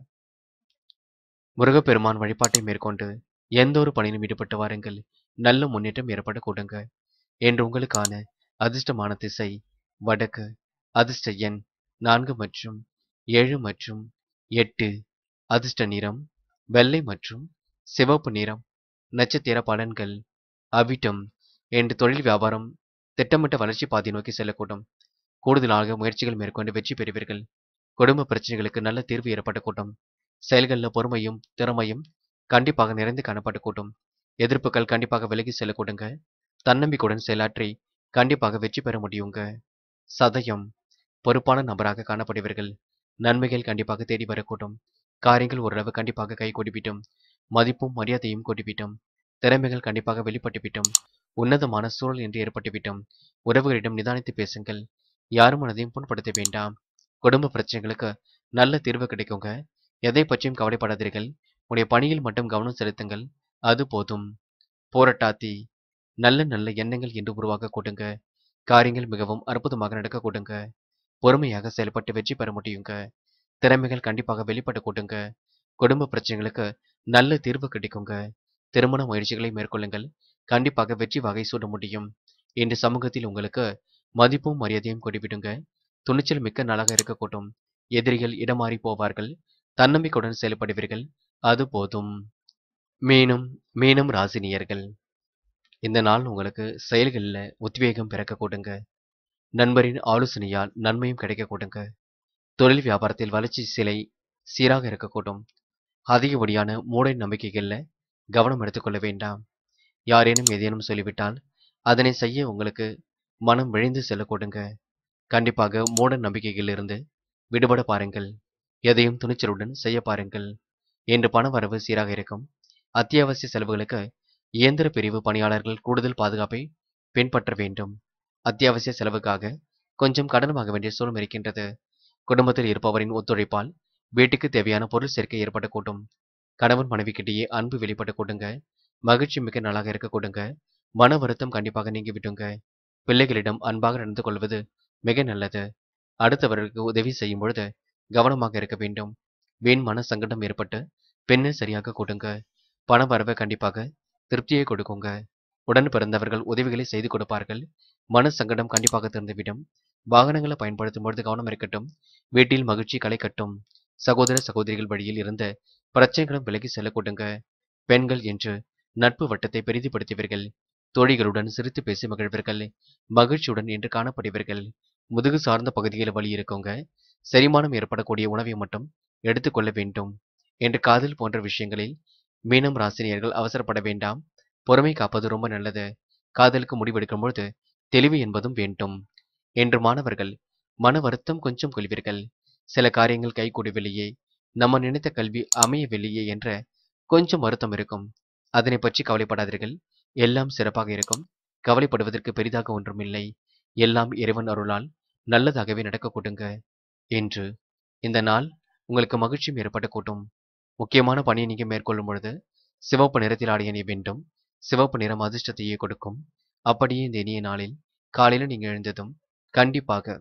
முருகப்பெருமான் வழிபாட்டை மேற்கொண்டு எந்த ஒரு பணியிலும் ஈடுபட்டு வாருங்கள் நல்ல முன்னேற்றம் ஏற்பட கூடுங்க என்று உங்களுக்கான அதிர்ஷ்டமான திசை வடக்கு அதிர்ஷ்ட எண் நான்கு மற்றும் ஏழு மற்றும் எட்டு அதிர்ஷ்ட நிறம் வெள்ளை மற்றும் சிவப்பு நிறம் நட்சத்திர பலன்கள் அவிட்டம் என்று தொழில் வியாபாரம் திட்டமிட்ட வளர்ச்சி பாதை நோக்கி செல்லக்கூடும் கூடுதலாக முயற்சிகள் மேற்கொண்டு வெற்றி பெறுவீர்கள் குடும்ப பிரச்சனைகளுக்கு நல்ல தீர்வு ஏற்பட்ட கூட்டம் செயல்களில் பொறுமையும் திறமையும் கண்டிப்பாக நிறைந்து காணப்பட்ட கூட்டம் எதிர்ப்புகள் கண்டிப்பாக விலகி செல்லக்கூடுங்க தன்னம்பிக்கையுடன் செயலாற்றி கண்டிப்பாக வெற்றி பெற முடியுங்க சதயம் பொறுப்பான நபராக காணப்படுவீர்கள் நன்மைகள் கண்டிப்பாக தேடி வரக்கூடும் காரியங்கள் ஓரளவு கண்டிப்பாக கை கூடிவிட்டும் மதிப்பும் மரியாதையும் கூட்டிவிட்டோம் திறமைகள் கண்டிப்பாக வெளிப்பட்டுவிட்டோம் உன்னதமான சூழல் என்று ஏற்பட்டுவிட்டோம் உறவுகளிடம் நிதானித்து பேசுங்கள் யாரும் மனதையும் புண்படுத்த வேண்டாம் குடும்ப பிரச்சனைகளுக்கு நல்ல தீர்வு கிடைக்குங்க எதை பற்றியும் கவலைப்படாதீர்கள் உடைய பணியில் மட்டும் கவனம் செலுத்துங்கள் அது போதும் போராட்டாத்தி நல்ல நல்ல எண்ணங்கள் என்று உருவாக்க கூடுங்க காரியங்கள் மிகவும் அற்புதமாக நடக்க கூடுங்க பொறுமையாக செயல்பட்டு வெற்றி பெற முடியுங்க திறமைகள் கண்டிப்பாக வெளிப்பட கூடுங்க குடும்ப பிரச்சனைகளுக்கு நல்ல தீர்வு கிடைக்குங்க திருமண முயற்சிகளை மேற்கொள்ளுங்கள் கண்டிப்பாக வெற்றி வகை சூட முடியும் இன்று சமூகத்தில் உங்களுக்கு மதிப்பும் மரியாதையும் கொடிவிடுங்க துணிச்சல் மிக்க நாளாக இருக்கக்கூடும் எதிரிகள் இடமாறி போவார்கள் தன்னம்பிக்கையுடன் செயல்படுவீர்கள் அது போதும் மீனும் மீனும் ராசினியர்கள் இந்த நாள் உங்களுக்கு செயல்களில் உத்வேகம் பிறக்க கூடுங்க நண்பரின் ஆலோசனையால் நன்மையும் கிடைக்க கூடுங்க தொழில் வியாபாரத்தில் வளர்ச்சி சிலை சீராக இருக்கக்கூடும் அதிகப்படியான மூடை நம்பிக்கைகளில் கவனம் எடுத்துக்கொள்ள வேண்டாம் யாரேனும் ஏதேனும் சொல்லிவிட்டால் அதனை செய்ய உங்களுக்கு மனம் விழைந்து செல்லக்கூடுங்க கண்டிப்பாக மூட நம்பிக்கைகளிலிருந்து விடுபட பாருங்கள் எதையும் துணிச்சலுடன் செய்ய பாருங்கள் என்று பண வரவு சீராக இருக்கும் அத்தியாவசிய செலவுகளுக்கு இயந்திர பிரிவு பணியாளர்கள் கூடுதல் பாதுகாப்பை பின்பற்ற வேண்டும் அத்தியாவசிய செலவுக்காக கொஞ்சம் கடன் வாங்க வேண்டிய சூழல் இருக்கின்றது குடும்பத்தில் இருப்பவரின் ஒத்துழைப்பால் வீட்டுக்கு தேவையான பொருள் சேர்க்கை ஏற்பட கூடும் கணவன் மனைவிக்கிட்டேயே அன்பு வெளிப்பட கூடுங்க மகிழ்ச்சி மிக்க நாளாக இருக்க கூடுங்க மன வருத்தம் கண்டிப்பாக நீங்கி விடுங்க பிள்ளைகளிடம் அன்பாக நடந்து கொள்வது மிக நல்லது அடுத்தவர்களுக்கு உதவி செய்யும் பொழுது கவனமாக இருக்க வேண்டும் வீண் மன சங்கடம் ஏற்பட்டு பெண்ணை சரியாக கொடுங்க பண வரவை கண்டிப்பாக திருப்தியை கொடுக்குங்க உடன் பிறந்தவர்கள் உதவிகளை செய்து கொடுப்பார்கள் மன சங்கடம் கண்டிப்பாக தீர்ந்துவிடும் வாகனங்களை பயன்படுத்தும் பொழுது கவனம் இருக்கட்டும் வீட்டில் மகிழ்ச்சி களை கட்டும் சகோதர சகோதரிகள் வழியில் இருந்த பிரச்சனைகளும் விலகி செல்ல கொடுங்க பெண்கள் என்று நட்பு வட்டத்தை பெரிதுபடுத்துவீர்கள் தோழிகளுடன் சிரித்து பேசி மகிழ்வீர்கள் மகிழ்ச்சியுடன் என்று காணப்படுவீர்கள் முதுகு சார்ந்த பகுதியில் வலி இருக்குங்க செரிமானம் ஏற்படக்கூடிய உணவை மட்டும் எடுத்துக்கொள்ள வேண்டும் என்று காதல் போன்ற விஷயங்களில் மீனம் ராசினியர்கள் அவசரப்பட வேண்டாம் பொறுமை காப்பது ரொம்ப நல்லது காதலுக்கு முடிவெடுக்கும் பொழுது தெளிவு என்பதும் வேண்டும் என்று மாணவர்கள் மன வருத்தம் கொஞ்சம் கொள்வீர்கள் சில காரியங்கள் கைகூடவில்லையே நம்ம நினைத்த கல்வி அமையவில்லையே என்ற கொஞ்சம் வருத்தம் இருக்கும் அதனை பற்றி கவலைப்படாதீர்கள் எல்லாம் சிறப்பாக இருக்கும் கவலைப்படுவதற்கு பெரிதாக ஒன்றுமில்லை எல்லாம் இறைவன் அருளால் நல்லதாகவே நடக்க கூட்டுங்க என்று இந்த நாள் உங்களுக்கு மகிழ்ச்சியும் ஏற்பட கூட்டும் முக்கியமான பணியை நீங்க மேற்கொள்ளும் பொழுது சிவப்பு நிறத்தில் ஆடை அணிய வேண்டும் சிவப்பு நிறம் அதிர்ஷ்டத்தையே கொடுக்கும் அப்படியே இந்த இனிய நாளில் காலையில நீங்க எழுந்ததும் கண்டிப்பாக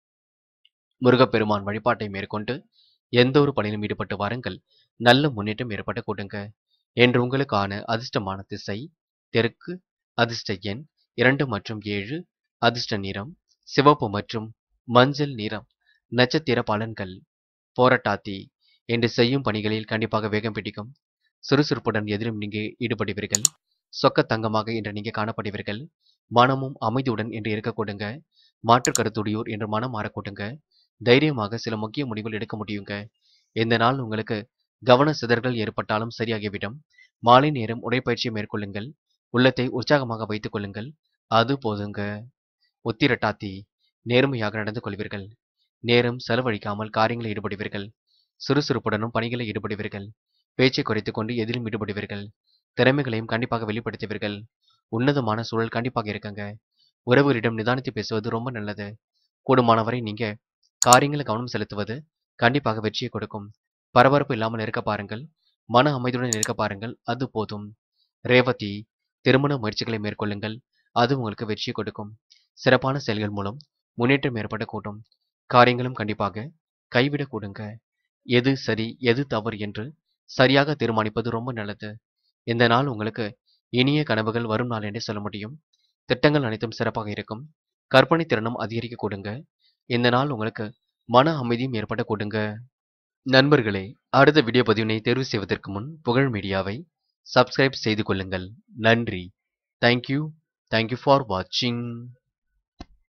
முருகப்பெருமான் வழிபாட்டை மேற்கொண்டு எந்த ஒரு பணியிலும் ஈடுபட்டு வாருங்கள் நல்ல முன்னேற்றம் ஏற்பட கூட்டுங்க என்று உங்களுக்கான அதிர்ஷ்டமான திசை தெற்கு அதிர்ஷ்ட எண் இரண்டு மற்றும் ஏழு அதிர்ஷ்ட நிறம் சிவப்பு மற்றும் மஞ்சள் நிறம் நட்சத்திர பலன்கள் போராட்டாத்தி என்று செய்யும் பணிகளில் கண்டிப்பாக வேகம் பிடிக்கும் சுறுசுறுப்புடன் எதிரும் நீங்க ஈடுபடுவீர்கள் சொக்க தங்கமாக என்று நீங்க காணப்படுவீர்கள் மனமும் அமைதியுடன் என்று இருக்க கொடுங்க மாற்று கருத்துடையோர் என்று மனம் மாறக்கூடுங்க தைரியமாக சில முக்கிய முடிவுகள் எடுக்க முடியுங்க இந்த நாள் உங்களுக்கு கவன சிதறல்கள் ஏற்பட்டாலும் சரியாகிவிடும் மாலை நேரம் உடைப்பயிற்சியை மேற்கொள்ளுங்கள் உள்ளத்தை உற்சாகமாக வைத்துக் கொள்ளுங்கள் அது போதுங்க உத்திரட்டாத்தி நேர்மையாக நடந்து கொள்வீர்கள் நேரம் செலவழிக்காமல் காரியங்களில் ஈடுபடுவீர்கள் சுறுசுறுப்புடனும் பணிகளில் ஈடுபடுவீர்கள் பேச்சை குறைத்துக் கொண்டு எதிலும் ஈடுபடுவீர்கள் திறமைகளையும் கண்டிப்பாக வெளிப்படுத்துவீர்கள் உன்னதமான சூழல் கண்டிப்பாக இருக்குங்க உறவுகளிடம் நிதானித்து பேசுவது ரொம்ப நல்லது கூடுமானவரை நீங்க காரியங்களை கவனம் செலுத்துவது கண்டிப்பாக வெற்றியை கொடுக்கும் பரபரப்பு இல்லாமல் இருக்க பாருங்கள் மன அமைதியுடன் இருக்க பாருங்கள் அது போதும் ரேவதி திருமண முயற்சிகளை மேற்கொள்ளுங்கள் அது உங்களுக்கு வெற்றியை கொடுக்கும் சிறப்பான செயல்கள் மூலம் முன்னேற்றம் ஏற்பட கூட்டும் காரியங்களும் கண்டிப்பாக கைவிடக் கூடுங்க எது சரி எது தவறு என்று சரியாக தீர்மானிப்பது ரொம்ப நல்லது இந்த நாள் உங்களுக்கு இனிய கனவுகள் வரும் நாள் என்றே சொல்ல முடியும் திட்டங்கள் அனைத்தும் சிறப்பாக இருக்கும் கற்பனை திறனும் அதிகரிக்க கொடுங்க இந்த நாள் உங்களுக்கு மன அமைதியும் ஏற்பட கொடுங்க நண்பர்களே அடுத்த வீடியோ பதிவினை தேர்வு செய்வதற்கு முன் புகழ் மீடியாவை சப்ஸ்கிரைப் செய்து கொள்ளுங்கள் நன்றி தேங்க்யூ தேங்க்யூ ஃபார் வாட்சிங்